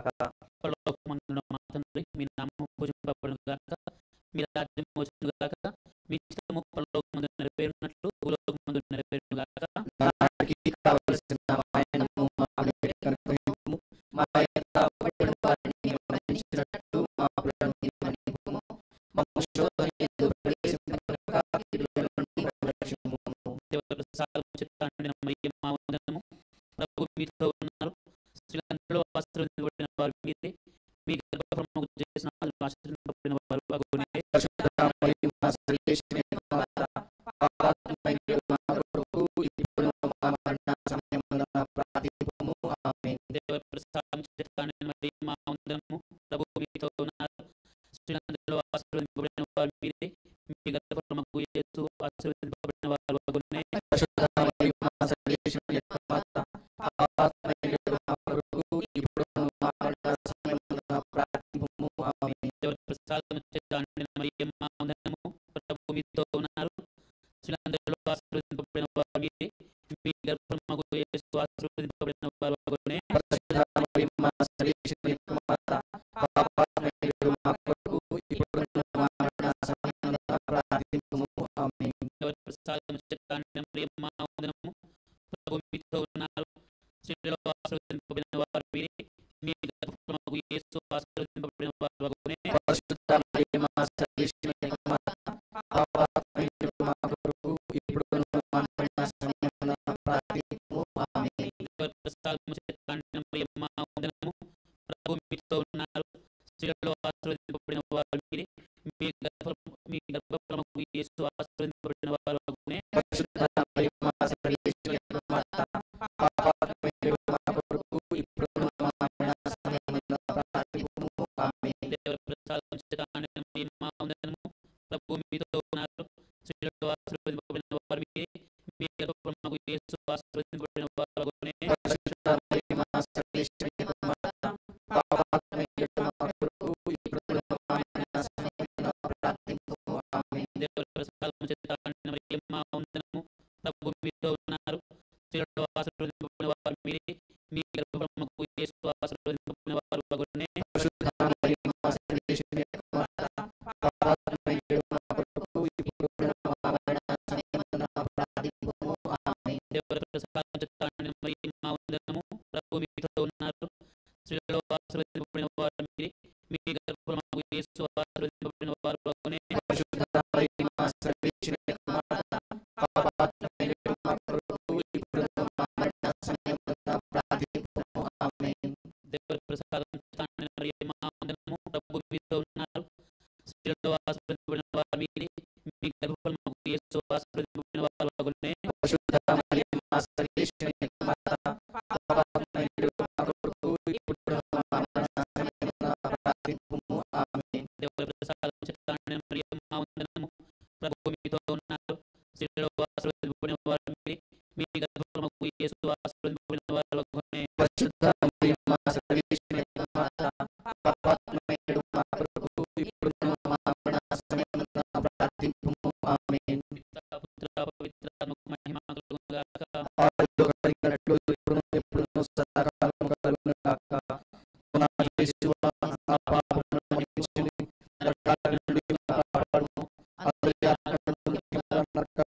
గాక పరలోకమందున మా తండ్రి మీ నామం పూజింపబడును గాక మీ రాజ్యం వచ్చును గాక మీ ఇష్టము పరలోకమందు నెరవేరినట్లు భూలోకమందు నెరవేరును గాక నాటికి కావలసిన ఆయనము మాకు నేటి కనుగ్రహింపుము. మా యొక్క అప్పటి వారిని మన్నించినట్లు మా అప్పులను మన్నింపుము. మమ్ము శోధన యందు ప్రవేశింపనివ్వక కీడుల నుండి రక్షింపుము. దేవతల సాగరం చిత్తాన్ని మరియు మా వందనము ప్రభు మీతో ఉన్నారు శ్రీలంకలో ఆశీర్వదించబడిన వారు మీరే మీ గర్భఫలముకు చేసిన ఆశీర్వదించబడిన వారు అగునే పరిశుద్ధ మరియు మా శ్రేష్ఠ మాత, పాపాత్ములైన మా కొరకు ఇప్పుడు మా మరణ సమయమున ప్రార్థింపుము. ఆమేన్. దేవ ప్రసాదం చిత్తాన్ని మరియు మా వందనము ప్రభు మీతో ఉన్నారు శ్రీలంకలో ఆశీర్వదించబడిన వారు మీరే మీ గర్భఫలముకు యేసు ఆశీర్వదించబడిన వారు అగునే పరిశుద్ధ మరియు మా శ్రేష్ఠ మాత, పాపాత్ములైన మా కొరకు ఇప్పుడు మా మరణ సమయమున ప్రార్థింపుము. ఆమేన్. దేవ ప్రసాదం చిత్తాన్ని మరియు మా వందనము ప్రభు మీతో ఉన్నారు శ్రీలంకలో ఆశీర్వదించబడిన వారు మీరే మీ గర్భఫలముకు యేసు ఆశీర్వదించబడిన వారు అగునే పరిశుద్ధ మరియు మా శ్రేష్ఠ మాత, పాపాత్ములైన మా కొరకు ఇప్పుడు మా మరణ సమయమున ప్రార్థింపుము. ఆమేన్. ఎవరి ప్రసాదం చిత్తాన్ని మరియు మా వందనము ప్రభు మీతో ఉన్నారు స్త్రీలలో ఆశీర్వదింపబడిన వారు మీరే మీ గర్భఫలముకు యేసు ఆశీర్వదింపబడిన వారు అగునే పరిశుద్ధ మరియు మా శ్రేష్ఠ మాత, పాపాత్ములైన మా కొరకు ఇప్పుడు మా మరణ సమయమున ప్రార్థింపుము. ఆమేన్. ఎవరి ప్రసాదం చిత్తాన్ని మరియు మా వందనము ప్రభు మీతో ఉన్నారు స్త్రీలలో ఆశీర్వదింపబడిన వారు మీరే మీ గర్భఫలము మీ గర్భఫలముకు యేసు ఆశీర్వదింపబడిన వారు అగునే పరిశుద్ధ మరియు మా శ్రేష్ఠ మాత, పాపాత్ములైన మా కొరకు ఇప్పుడు మా మరణ సమయమున ప్రార్థింపుము. ఆమేన్. దేవుని ప్రసాదం చిత్తాన్ని మరియు మా వందనము ప్రభు మీతో ఉన్నారు స్త్రీలలో ఆశీర్వదింపబడిన వారు మీరే మీ గర్భఫలముకు యేసు ఆశీర్వదింపబడిన వారు అగునే పరిశుద్ధ మరియు మా శ్రేష్ఠ మాత, పాపాత్ములైన మా కొరకు ఇప్పుడు మా మరణ సమయమున ప్రార్థింపుము. ఆమేన్. దేవుని ప్రసాదం చిత్తాన్ని మరియు మా వందనము ప్రభు మీతో ఉన్నారు స్త్రీలలో ఆశీర్వదింపబడిన వారు మీరే మీ గర్భఫలముకు యేసు ఆశీర్వదింపబడిన వారు అగునే పరిశుద్ధ మరియు మా శ్రేష్ఠ మాత, పాపాత్ములైన మా కొరకు ఇప్పుడు మా మరణ సమయమున ప్రార్థింపుము. ఆమేన్. దేవుని ప్రసాదం చిత్తాన్ని మరియు మా వందనము ప్రభు మీతో ఉన్నారు స్త్రీలలో ఆశీర్వదింపబడిన వారు మీరే మీ గర్భఫలముకు యేసు ఆశీర్వదింపబడిన వారు అగునే పరిశుద్ధ మరియు మా శ్రేష్ఠ మాత, పాపాత్ములైన మా కొరకు ఇప్పుడు మా మరణ సమయమున ప్రార్థింపుము. ఆమేన్. దేవుని ప్రసాదం చిత్తాన్ని మరియు మా వందనము ప్రభు మీతో ఉన్నారు స్త్రీలలో ఆశీర్వదింపబడిన వారు మీరే మీ గర్భఫలముకు యేసు ఆశీర్వదింపబడిన వారు అగునే పరిశుద్ధ మరియు మా శ్రేష్ఠ మాత, పాపాత్ములైన మా కొరకు ఇప్పుడు మా మరణ సమయమున ప్రార్థింపుము. ఆమేన్. దేవుని ప్రసాదం చిత్తాన్ని మరియు మా వందనము ప్రభు మీతో ఉన్నారు స్త్రీలలో ఆశీర్వదింపబడిన వారు మీరే మీ గర్భఫలముకు యేసు ఆశీర్వదింపబడిన వారు అగునే పరిశుద్ధ మరియు మా శ్రేష్ఠ మాత, పాపాత్ములైన మా కొరకు ఇప్పుడు మా మరణ సమయమున ప్రార్థింపుము. ఆమేన్. పితా, పుత్ర పవిత్రాత్మకు మహిమ కలుగును గాక ఆదిలో కలిగినట్లు ఇప్పుడును ఎప్పుడును సదాకాలము కలుగును గాక. నా యేసువా, నా పాపములను మన్నించుని, నరకాల నుండి నా కాపాడుము. అంతర్యాత్మలను ముఖ్యంగా నరక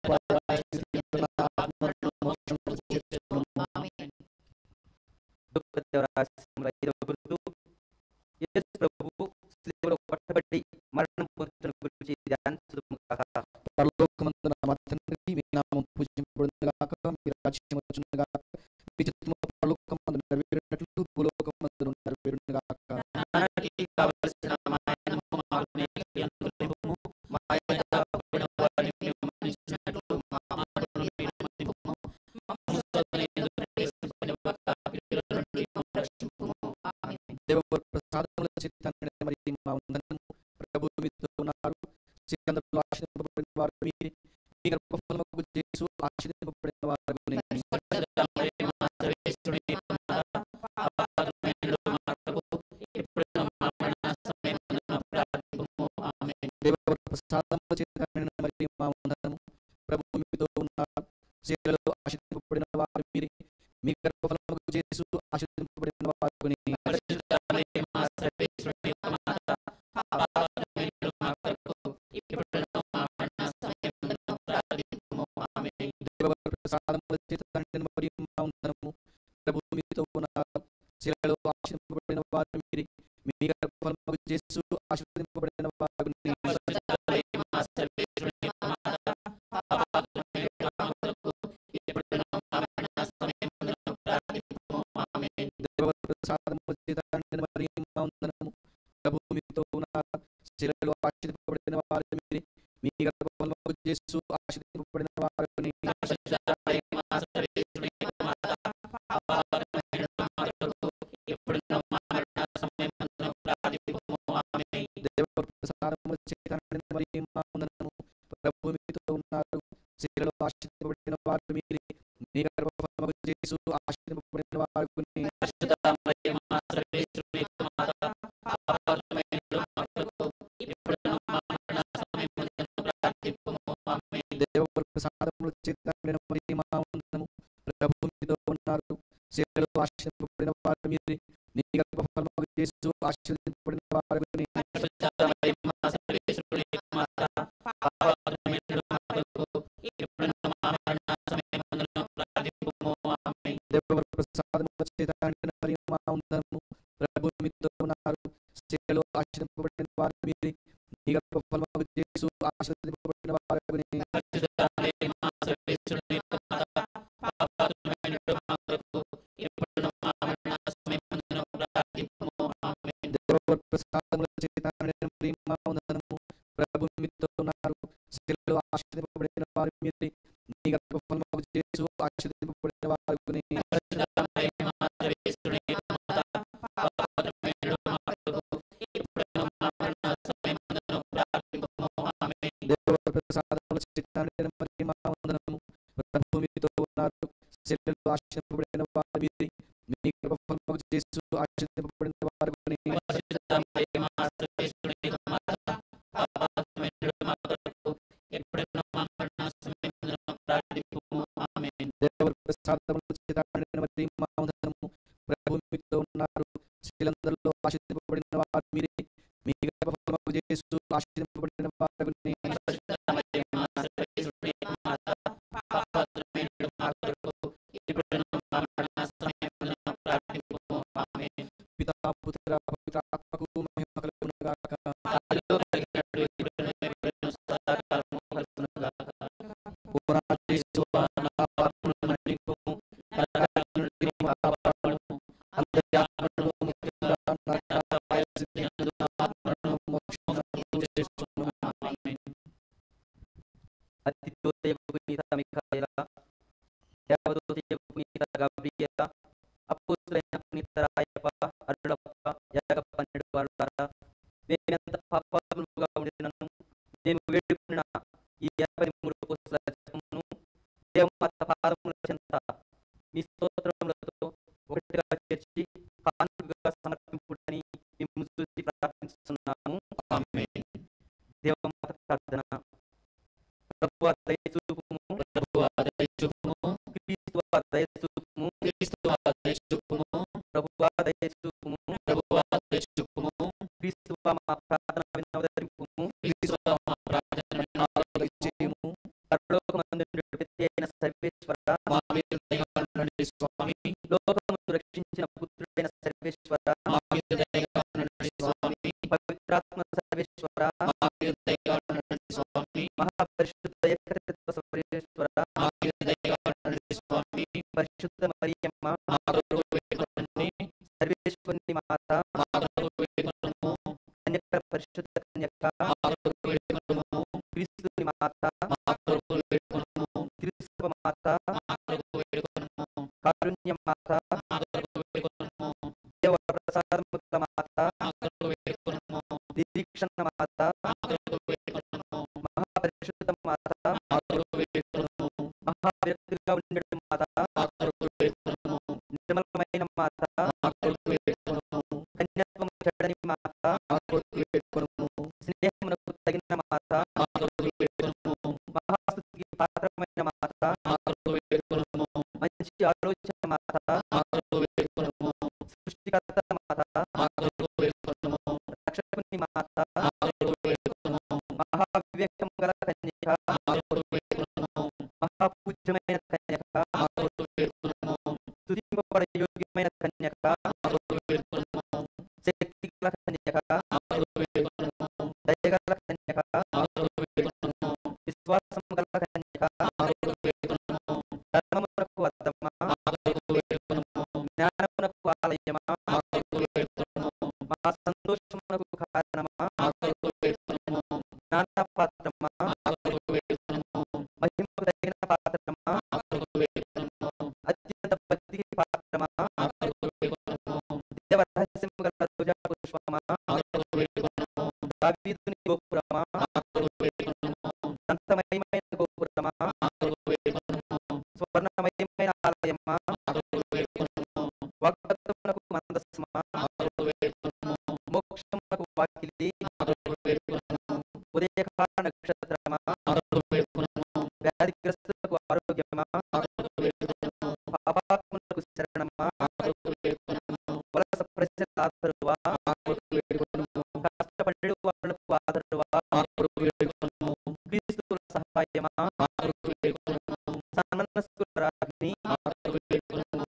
పాతాళ నా ఆత్మలను మోక్షమునకు చేర్చుము. ఆమేన్. దుఃఖదేవర ఆశ్రమముల ఐదవ గుర్తు యేసు ప్రభువు శిలువలో పట్టబడి మరణం పొందుతున్న గురించి ధ్యానించుదుము కాక పరలోకమందున మా తండ్రి, మీ నామం పూజింపబడును గాక, మీ రాజ్యం వచ్చును గాక, మీ చిత్తము పరలోకమందు నెరవేరినట్లు భూలోకమందును నెరవేరును గాక. నాటికి కావలసిన మాయనము మాకు నేటికి అనుగ్రహింపుము. మా యొక్క అప్పుడైన వారిని మేము మన్నించినట్లు మా పాపములను మీరు మన్నింపుము. మమ్ము శోధన యందు ప్రవేశింపనివ్వక కీడుల నుండి మమ్ము రక్షింపుము. ఆమేన్. దేవ ప్రసాదముల చిత్తాన్ని మరియు మా వందనము ప్రభు మీతో ఉన్నారు శ్రీకందరూ ఆశీర్వదింపబడిన వారు మీరే మీ గర్భఫలముకు చేసు ఆశీర్వదింపబడిన వారు పరిశుద్ధ మరియు మా సర్వేశ్వరుని కుమార, పాపాత్ములైన మా ప్రభు, ఇప్పుడు మా మరణ సమయమున ప్రార్థింపుము. ఆమేన్. దేవ ప్రసాదముల చిత్తాన్ని మరియు మా వందనము ప్రభు మీతో ఉన్నారు శ్రీలలో ఆశీర్వదింపబడిన వారు మీరే మీ గర్భఫలముకు చేసు ఆశీర్వదింపబడిన వారు పరిశుద్ధ సర్వేశ్వరుని యొక్క మాత పాపాత్ములైన మా కొరకు ఇప్పుడును మా మరణ సమయమున ప్రార్థించుము ఆమేన్ దేవవర ప్రసాదముల చేత తండ్రిని మరియు మా వందనము ప్రభు మీతో ఉన్నారు శిలలో ఆశీర్వదింపబడిన వారు మీరే మీ గర్భఫలముకు చేస్తూ ఆశీర్వదింపబడిన వారు పరిశుద్ధులైన మా సర్వేశ్వరుని యొక్క మాత పాపాత్ములైన మా కొరకు ఇప్పుడును మా మరణ సమయమున ప్రార్థించుము ఆమేన్ దేవవర ప్రసాదముల చేత తండ్రిని మరియు మా వందనము ప్రభు మీతో ఉన్నారు శిలలో ఆశీర్వదింపబడిన వారు మీరే మీ గర్భఫలముకు చేస్తూ ఆశీర్వదింపబడిన వారు పరిశుద్ధులైన మా సర్వేశ్వరుని యొక్క మాత పాపాత్ములైన మా కొరకు ఇప్పుడును మా మరణ సమయమున ప్రార్థించుము ఆమేన్ దేవవర ప్రసాదముల చేత తండ్రిని మరియు మా వందనము ప్రభు మీతో ఉన్నారు శిలలో ఆశీర్వదింపబడిన వారు మీరే మీ గర్భఫలముకు చేస్తూ ఆశీర్వదింపబడిన వారు పరిశుద్ధమైన మా సర్వేశ్వరుని యొక్క మాత పాపాత్ములైన మా కొరకు ఇప్పుడును మా మరణ సమయమున ప్రార్థించుము ఆమేన్ దేవవర ప్రసాదములు చేతమైన మరి మా వందనము ప్రభు మీతో ఉన్నారు శిలలో ఆశీర్వదింపబడిన వారు మీరే మీ గర్భఫలముకు చేస్తూ ఆశీర్వదింపబడిన వారు పరిశుద్ధమైన మా సర్వేశ్వరుని యొక్క మాత పాపాత్ములైన మా కొరకు ఇప్పుడును మా మరణ సమయమున ప్రార్థించుము ఆమేన్ దేవవర ప్రసాదములు చేతమైన మరి మా వందనము ప్రభు మీతో ఉన్నారు శిలలో ఆశీర్వదింపబడిన వారు మీరే మీ గర్భఫలముకు చేస్తూ ఆశీర్వదింపబడిన వారు పరిశుద్ధమైన మా సర్వేశ్వరుని యొక్క మాత పాపాత్ములైన మా కొరకు ఇప్పుడును మా మరణ సమయమున ప్రార్థించుము ఆమేన్ దేవవర ప్రసాదములు చేతమైన మరి మా వందనము ప్రభు మీతో ఉన్నారు శిలలో ఆశీర్వదింపబడిన వారు మీరే మీ గర్భఫలముకు చేస్తూ ఆశీర్వదింపబడిన వారు పరిశుద్ధమైన మా సర్వేశ్వరుని యొక్క మాత పాపాత్ములైన మా కొరకు ఇప్పుడును మా మరణ సమయమున ప్రార్థించుము ఆమేన్ దేవవర ప్రసాదములు చిత్తాన్ని మరి మా వందనము ప్రభు మీతో ఉన్నారు శిలలో ఆశీర్వదింపబడిన వారు మీరే మీ గర్భఫలముకు చేస్తూ ఆశీర్వదింపబడిన వారు పరిశుద్ధమైన మా సర్వేశ్వరుని యొక్క మాత పాపాత్ములైన మా కొరకు ఇప్పుడును మా మరణ సమయమున ప్రార్థించుము ఆమేన్ దేవవర ప్రసాదములు చిత్తాన్ని మరి మా వందనము ప్రభు మీతో ఉన్నారు శిలందరిలో ఆశీర్వదింపబడిన వారు మీరే మీ గర్భఫలముకు చేస్తూ ఆశీర్వదింపబడిన వారు పరిశుద్ధమైన మా సర్వేశ్వరుని యొక్క మాత పాపాత్ములైన మా కొరకు ఇప్పుడును మా మరణ సమయమున ప్రార్థించుము ఆమేన్ పితా పుత్ర పవిత్రాత్మకు మహిమ కలుగును గాక ఆదిలో కలిగినట్లు ఇప్పుడును ఎప్పుడును సదాకాలము కలుగునుగాక. పురాణి యేసువా, నా పాపములను మన్నింపుము, నరకాగ్ని నుండి మా కాపాడుము. అందరి ఆత్మలను ముఖ్యంగా నరకాపాయ స్థితి యందు నా ఆత్మను మోక్షమునకు చేర్చుము. ఆమేన్. అతిథ్యోత పునీత మిఖాయల దేవదూత పునీత గబ్రియల అప్పులైన పునీత రాయప్ప అరుడప్ప యాగప్ప పన్నెండు వారులారా మేమెంత పాపాత్ములుగా ఉండినను మేము వేడుకున్న ఈ యాభై మూడు పుస్తల జపమును దేవమాత పాదముల చెంత మీ స్తోత్రములతో ఒకటిగా చేర్చి కానుకగా సమర్పింపుడని మేము చూసి ప్రార్థిస్తున్నాము ఆమేన్. దేవమాత ప్రార్థన ప్రభువా దయచూపుము ప్రభువా దయచూపుము, క్రీస్తువా దయచూపుము క్రీస్తువా దయచూపుము, ప్రభువా దయచూపుము ప్రభువా దయచూపుము, క్రీస్తువా మా ప్రార్థన వినవదరింపుము క్రీస్తువా మా ప్రార్థనను చేయము పరలోకమందుండు ప్రతి అయిన సర్వేశ్వర మా మీద దయగా ఉండండి స్వామి లోకమును రక్షించిన పుత్రుడైన సర్వేశ్వర మా మీద దయగా ఉండండి స్వామి పవిత్రాత్మ సర్వేశ్వర మా మీద దయగా ఉండండి స్వామి మహాపరిశుద్ధ ఏకత్వ సర్వేశ్వర మా మీద దయగా ఉండండి స్వామి పరిశుద్ధ మరియమ్మ మా కొరకు వేడుకొనండి సర్వేశ్వరుని మాత మా కొరకు వేడుకొనుము కన్యక పరిశుద్ధ కన్యక మా కొరకు వేడుకొనుము క్రీస్తుని మాత మా కొరకు వేడుకొనుము క్రీస్తు మాత మా కొరకు వేడుకొనుము కారుణ్య మాత మా కొరకు వేడుకొనుము దేవ ప్రసాదముల మాత మా కొరకు వేడుకొనుము నిరీక్షణ మాత మా కొరకు వేడుకొనుము మహాపరిశుద్ధ మాత మా కొరకు వేడుకొనుము మహావ్యక్తిగా ఉండడం మాత మా కొరకు వేడుకొనుము నిర్మలమైన మాత మా కొరకు వేడుకొనుము కన్యత్వం చెడని మాత మా కొరకు వేడుకొనుము స్నేహమునకు తగిన మాత మా కొరకు వేడుకొనుము మహాస్తుతికి పాత్రమైన మాత మా కొరకు వేడుకొనుము మంచి ఆలోచన మాత మా కొరకు వేడుకొనుము సృష్టికర్త మాత మా కొరకు వేడుకొనుము రక్షకుని మాత మా కొరకు వేడుకొనుము మహావివేకం గల కన్యక మా కొరకు వేడుకొనుము మహాపూజ్యమైన కన్యక మా కొరకు వేడుకొనుము స్తుతింపబడ యోగ్యమైన కన్యక మా కొరకు వేడుకొనుము శక్తి గల కన్యక మా కొరకు వేడుకొనుము దయగల కన్యక మా కొరకు వేడుకొనుము విశ్వాసం గల కన్యక మా కొరకు వేడుకొనుము ధర్మమునకు అద్దమా మా కొరకు వేడుకొనుము జ్ఞానమునకు ఆలయమా మా కొరకు వేడుకొనుము మా సంతోషమునకు కారణమా మా కొరకు వేడుకొనుము జ్ఞాన పాత్రమా మా కొరకు వేడుకొనుము మహిమకు తగిన పాత్రమా మా కొరకు వేడుకొనుము అత్యంత భక్తికి పాత్రమా మా కొరకు వేడుకొనుము దేవ రహస్యము గల రోజా పుష్పమా మా కొరకు వేడుకొనుము దావీదుని గోపురమా మా కొరకు వేడుకొనుము అంతమయమైన గోపురమా మా కొరకు వేడుకొనుము స్వర్ణమయమైన ఆలయమా మా కొరకు వేడుకొనుము వాగ్దత్తమునకు మందస్మా మా కొరకు వేడుకొనుము మోక్షమునకు వాకిలి మా కొరకు వేడుకొనుము ఉదయకాల నక్షత్రమా మా కొరకు వేడుకొనుము వ్యాధిగ్రస్తులకు ఆరోగ్యమా మా కొరకు వేడుకొనుము పాపాత్ములకు శరణమా మా కొరకు వేడుకొనుము వలస ప్రజల ఆదరువా మా కొరకు వేడుకొనుము కష్టపడు వాళ్ళకు ఆదరువా మా కొరకు వేడుకొనుము క్రీస్తుల సహాయమా మా కొరకు వేడుకొనుము సన్మనస్కుల రాజ్ఞి మా కొరకు వేడుకొనుము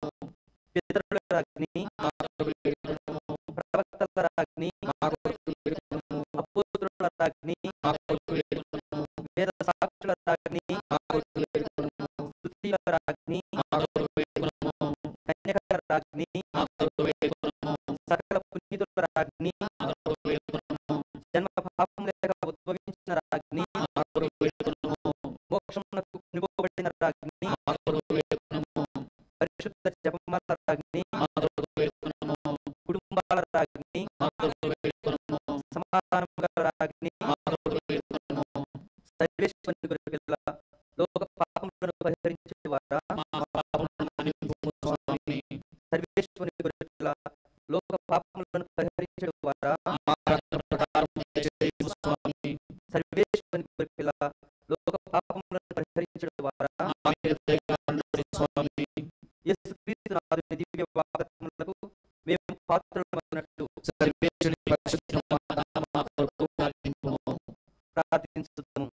పితరుల రాజ్ఞి మా కొరకు వేడుకొనుము ప్రవక్తల రాజ్ఞి మా కొరకు వేడుకొనుము అపోతుల రాజ్ఞి మా కొరకు వేడుకొనుము వేద సాక్షుల రాజ్ఞి మా కొరకు వేడుకొనుము స్తుతిల రాజ్ఞి మా కొరకు వేడుకొనుము కన్యకల రాజ్ఞి మా కొరకు వేడుకొనుము సకల పుణ్యతుల రాజ్ఞి మా కొరకు వేడుకొనుము జన్మ పాపం లేక ఉద్భవించిన రాజ్ఞి మా కొరకు వేడుకొనుము మోక్షమునకు కొనుగోబడిన రాజ్ఞి మా కొరకు వేడుకొనుము పరిశుద్ధ జపమాల రాజ్ఞి మా కొరకు వేడుకొనుము కుటుంబాల రాజ్ఞి మా కొరకు వేడుకొనుము సమాధానం గల రాజ్ఞి మా కొరకు వేడుకొనుము సర్వేశ్వరుని గురిపిల్ల లోక పాపములను పరిహరించే వారా మా పాపములను మన్నింపుము స్వామి సర్వేశ్వరుని గురిపిల్ల లోక పాపములను పరిహరించే వారా మా ప్రార్థన ప్రకారం దయచేయము స్వామి సర్వేశ్వరుని గురిపిల్ల లోక పాపములను పరిహరించే వారా మా మీద దయగా ఉండండి స్వామి యేసుక్రీస్తు నాథుని దివ్య వాగ్దానములకు మేము పాత్రలమగినట్లు సర్వేశ్వరుని పరిశుద్ధ మాత మా కొరకు ప్రార్థింపుము ప్రార్థించుతాము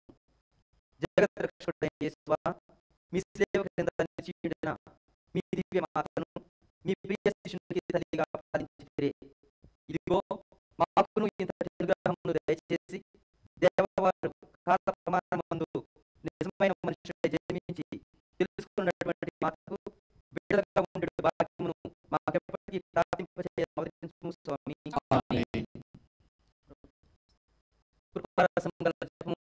జగత్ రక్షకుడైన యేసువా మీ సేవ కింద నిలిచియుండిన మీ దివ్య మాతను మీ ప్రియ శిష్యునికి తల్లిగా పాలించితిరే ఇదిగో మాకును ఇంతటి అనుగ్రహమును దయచేసి దేవవారు కాల ప్రమాణమందు నిజమైన మనుషులై జన్మించి తెలుసుకున్నటువంటి మాతకు బిడ్డలుగా ఉండే భాగ్యమును మాకెప్పటికీ ప్రార్థింపచేయ అవతరించు స్వామి ఆమేన్ కృపారసం గల జపము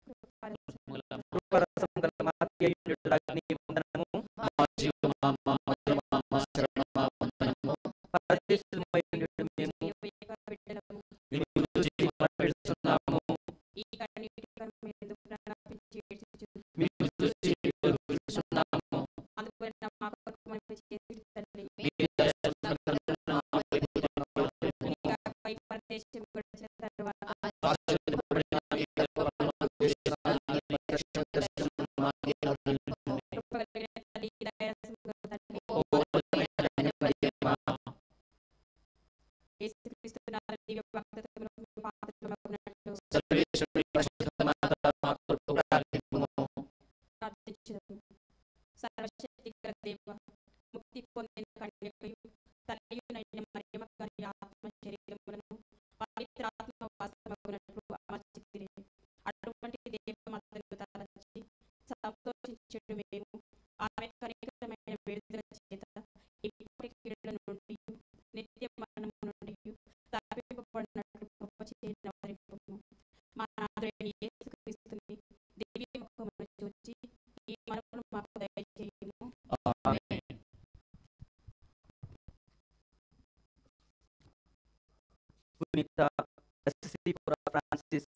కృపారసం గల మాతయ్యుడు రాజ్ఞి వందనము మా జీవమా మా మధురమా మా శరణమా వందనము పరదేశులమైనటువంటి మేము బిడ్డలము మీ గురించి మాట్లాడుతున్నాము ఈ కన్నీటికరమైన ఎందుకు ప్రాణాపించి ఏడ్చుచు మీ గురించి పిలుస్తున్నాము అందువలన మా కొరకు మనవి చేసి తండ్రి మీ దయచేస్తున్న మా వైపు తిరగండి. పై పరదేశం గడిచిన తర్వాత ఆశీర్వదింపబడిన మీ గర్భఫలమును చేసిన మీ పరిశుద్ధ దర్శనం మాకు అనుగ్రహించండి. కృపగలిగిన తల్లి దయారసం గల తండ్రి ఓ ఉన్నతమైన కన్యకయ్యమ్మ, యేసుక్రీస్తు నాథుని దివ్య వాగ్దానములకు మేము పాత్రలమగునట్లు సర్వేశ్వరుని పరిశుద్ధ మాత మా కొరకు ప్రార్థింపుము. ప్రార్థించుదాము సర్వశక్తి గల దేవ ముక్తి పొందిన కన్యకయు తల్లియునైన మరియమ్మ గారి ఆత్మ శరీరములను పవిత్రాత్మ వాస్తవమునట్లు అమర్చితిరి అటువంటి దేవమాతను తలచి సంతోషించుడు మేము ఆమె కనికరమైన విడుదల చేత ఇప్పటి కీడుల నుండి నిత్య మరణము నుండి తప్పింపబడినట్లు గొప్ప చేయని అవతరింపము మా నాదుడైన యేసుక్రీస్తుని దివ్య ముఖమును చూచి ఈ మనమును మాకు దయచేయము ఆమేన్. పునీత ఎస్ఎస్సి ఫ్రాన్సిస్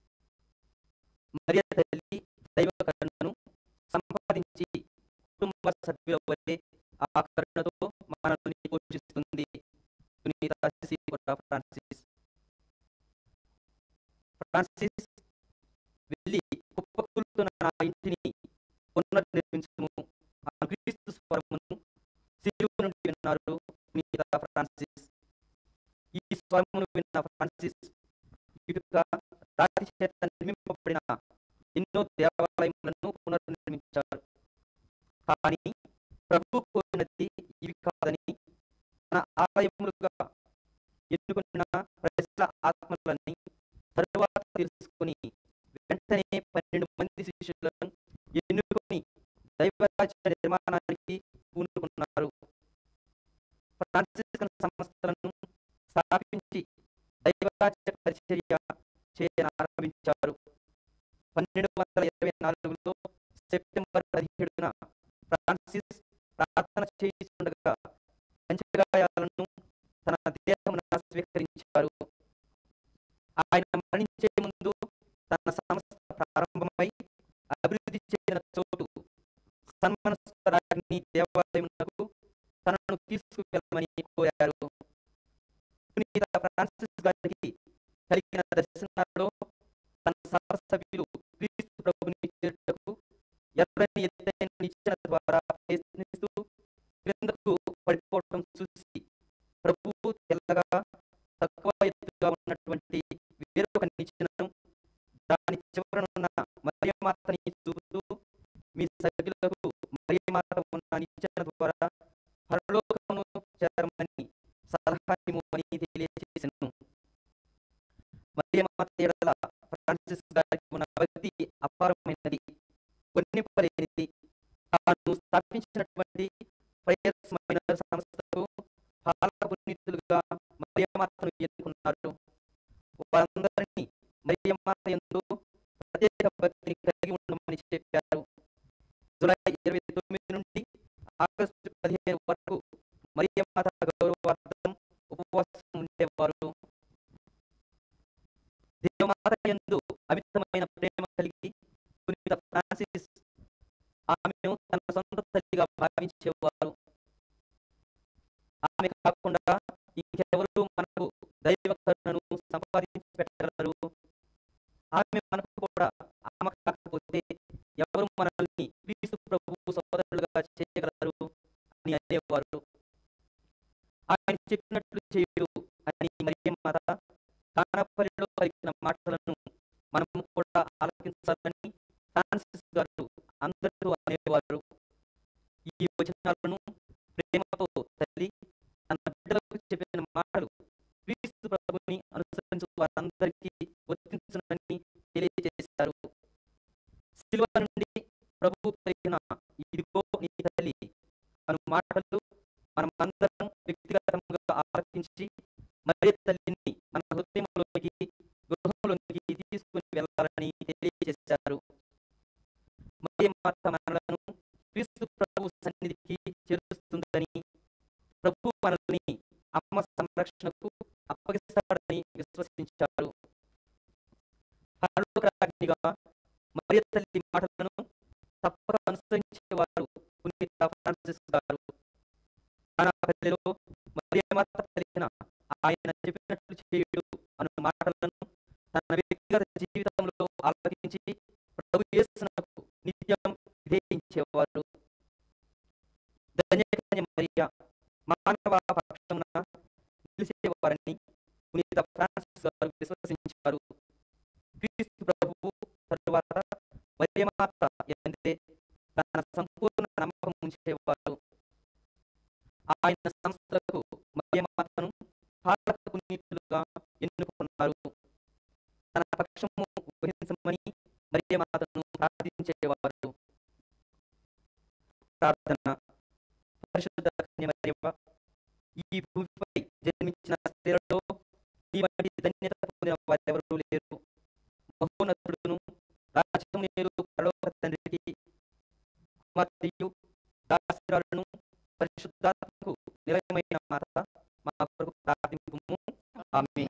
మరియ తల్లి దైవ కరుణను సంపాదించి కుటుంబ సభ్యుల వల్లే ఆ కరుణతో మనల్ని పోషిస్తుంది పునీత ఎస్ఎస్సి ఫ్రాన్సిస్ ఫ్రాన్సిస్ వెళ్ళి కుప్పకూలుతున్న నా ఇంటిని పునర్నిర్మించుము ఆ క్రీస్తు స్వరమును సిలువ నుండి విన్నారు పునీత ఫ్రాన్సిస్ స్వరమును విన్న ఫ్రాన్సిస్ ఇటుక రాతి చేత నిర్మింపబడిన ఎన్నో దేవాలయములను పునర్నిర్మించారు కానీ ప్రభు కోరినది ఇవి కాదని తన ఆలయములుగా ఎన్నుకున్న ప్రజల ఆత్మలని తరువాత తెలుసుకుని వెంటనే పన్నెండు మంది శిష్యులను ఎన్నుకొని దైవరాజ్య నిర్మాణానికి పూనుకున్నారు ఫ్రాన్సిస్కన్ సంస్థలను స్థాపించి దైవరాజ్య పరిచర్య చేయనారంభించారు పన్నెండు వందల ఇరవై నాలుగులో సెప్టెంబర్ పదిహేడున ఫ్రాన్సిస్ ప్రార్థన చేస్తుండగా పంచగాయాలను తన దేహమున స్వీకరించారు ఆయన మరణించే ముందు తన సంస్థ ప్రారంభమై అభివృద్ధి చెందిన చోటు సన్మనస్కరాన్ని దేవాలయమునకు తనను తీసుకువెళ్ళమని కోరారు పునీత ఫ్రాన్సిస్ గారికి కలిగిన దర్శనాలలో తన సభ సభ్యులు క్రీస్తు ప్రభుని చేరుటకు ఎర్రని ఎత్తైన నిచ్చెన ద్వారా ప్రయత్నిస్తూ క్రిందకు పడిపోవటం చూసి ప్రభువు తెల్లగా తక్కువ ఎత్తుగా ఉన్నటువంటి వేరొక నిచ్చెనను దాని చివరనున్న మరియమాతని చూపుతూ మీ సభ్యులకు మరియమాత ఉన్న నిచ్చెన ద్వారా పరలోకమును చేరమని సలహా ఇవ్వమని తెలియజేసెను మరియమాత ఎడల ఫ్రాన్సిస్ గారికి ఉన్న భక్తి అపారమైనది వర్ణింపలేనిది తాను స్థాపించినటువంటి ప్రయత్స్ మైనర్ సంస్థకు పాలక పునీతులుగా మరియమాతను ఎన్నుకున్నారు వారందరినీ మరియమాత ఎందు ప్రత్యేక భక్తిని కలిగి ఉండమని చెప్పారు జూలై ఇరవై తొమ్మిది నుండి ఆగస్టు పదిహేను వరకు మరియమాత గౌరవార్థం ఉపవాసం ఉండేవారు దేవమాత ఎందు అమితమైన ప్రేమ కలిగి పునీత ఫ్రాన్సిస్ ఆమెను తన సొంత తల్లిగా భావించేవారు ఆమె కాకుండా ఇంకెవరు మనకు దైవ కరుణను సంపాదించి పెట్టగలరు ఆమె మనకు కూడా ఆమె కాకపోతే ఎవరు మనల్ని క్రీస్తు ప్రభువు సోదరులుగా చేయగలరు అని అనేవారు ఆయన చెప్పినట్లు చేయుడు అని మరి మాత కానపల్లిలో పలికిన మాటలను మనము కూడా ఆలకించాలని ఫ్రాన్సిస్ గారు అందరూ అనేవారు ఈ వచనాలను ప్రేమతో తల్లి తన బిడ్డలకు చెప్పిన మాటలు క్రీస్తు ప్రభుని అనుసరించు వారందరికీ వర్తించునని తెలియజేశారు శిలువ నుండి ప్రభు పలికిన ఇదిగో నీ తల్లి అను మాటలు మనమందరం వ్యక్తిగతంగా ఆలకించి మరి తల్లిని మన హృదయంలోనికి గృహంలోనికి తీసుకుని వెళ్ళాలని తెలియజేశారు మరి మాత మనలను క్రీస్తు ప్రభు సన్నిధికి చేరుస్తుందని ప్రభు మనల్ని అమ్మ సంరక్షణకు అప్పగిస్తాడని విశ్వసించారు పరలోకరాజ్ఞిగా మరి తల్లి మాటలను తప్పక అనుసరించేవారు పునీత ఫ్రాన్సిస్ గారు కానాపల్లిలో మరియమాత పలికిన ఆయన చెప్పినట్లు చేయుడు అను మాటలను తన వ్యక్తిగత జీవితంలో ఆలకించి ప్రభు యేసునకు నిత్యం విధేయించేవారు ధన్యకన్య మరియ మానవ పక్షమున నిలిచేవారని పునీత ఫ్రాన్సిస్ గారు విశ్వసించారు క్రీస్తు ప్రభువు తరువాత మరియమాత ఎందే తన సంపూర్ణ నమ్మకం ఉంచేవారు ఆయన సంస్థలకు మరియమాతను పాలక పునీతులుగా ఎన్నుకున్నారు తన పక్షము వహించమని మరియమాతను ప్రార్థించేవారు ప్రార్థన పరిశుద్ధ కన్యమరియవ ఈ భూమిపై జన్మించిన స్త్రీలలో ఈ వంటి ధన్యత పొందిన వారెవరూ లేరు మహోన్నతుడును రాజ్యం నీరు పరలోక తండ్రికి కుమార్తెయు దాసిరాలను పరిశుద్ధాత్మకు నిలయమైన మాత మా కొరకు ప్రార్థింపుము ఆమె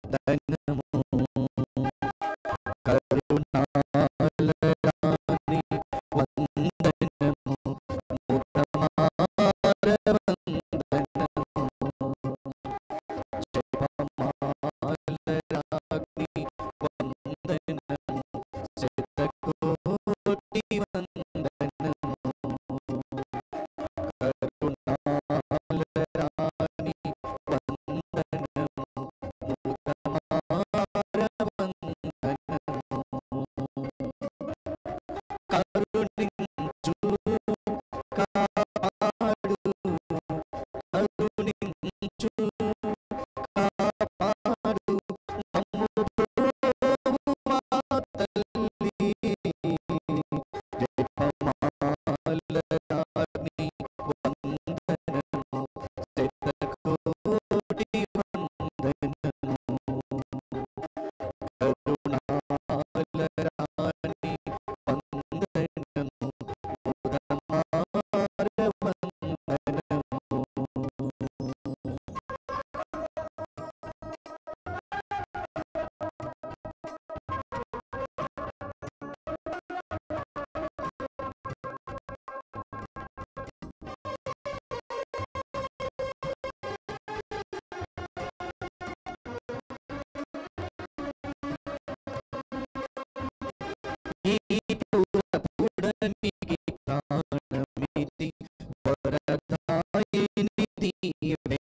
వరదాయినిది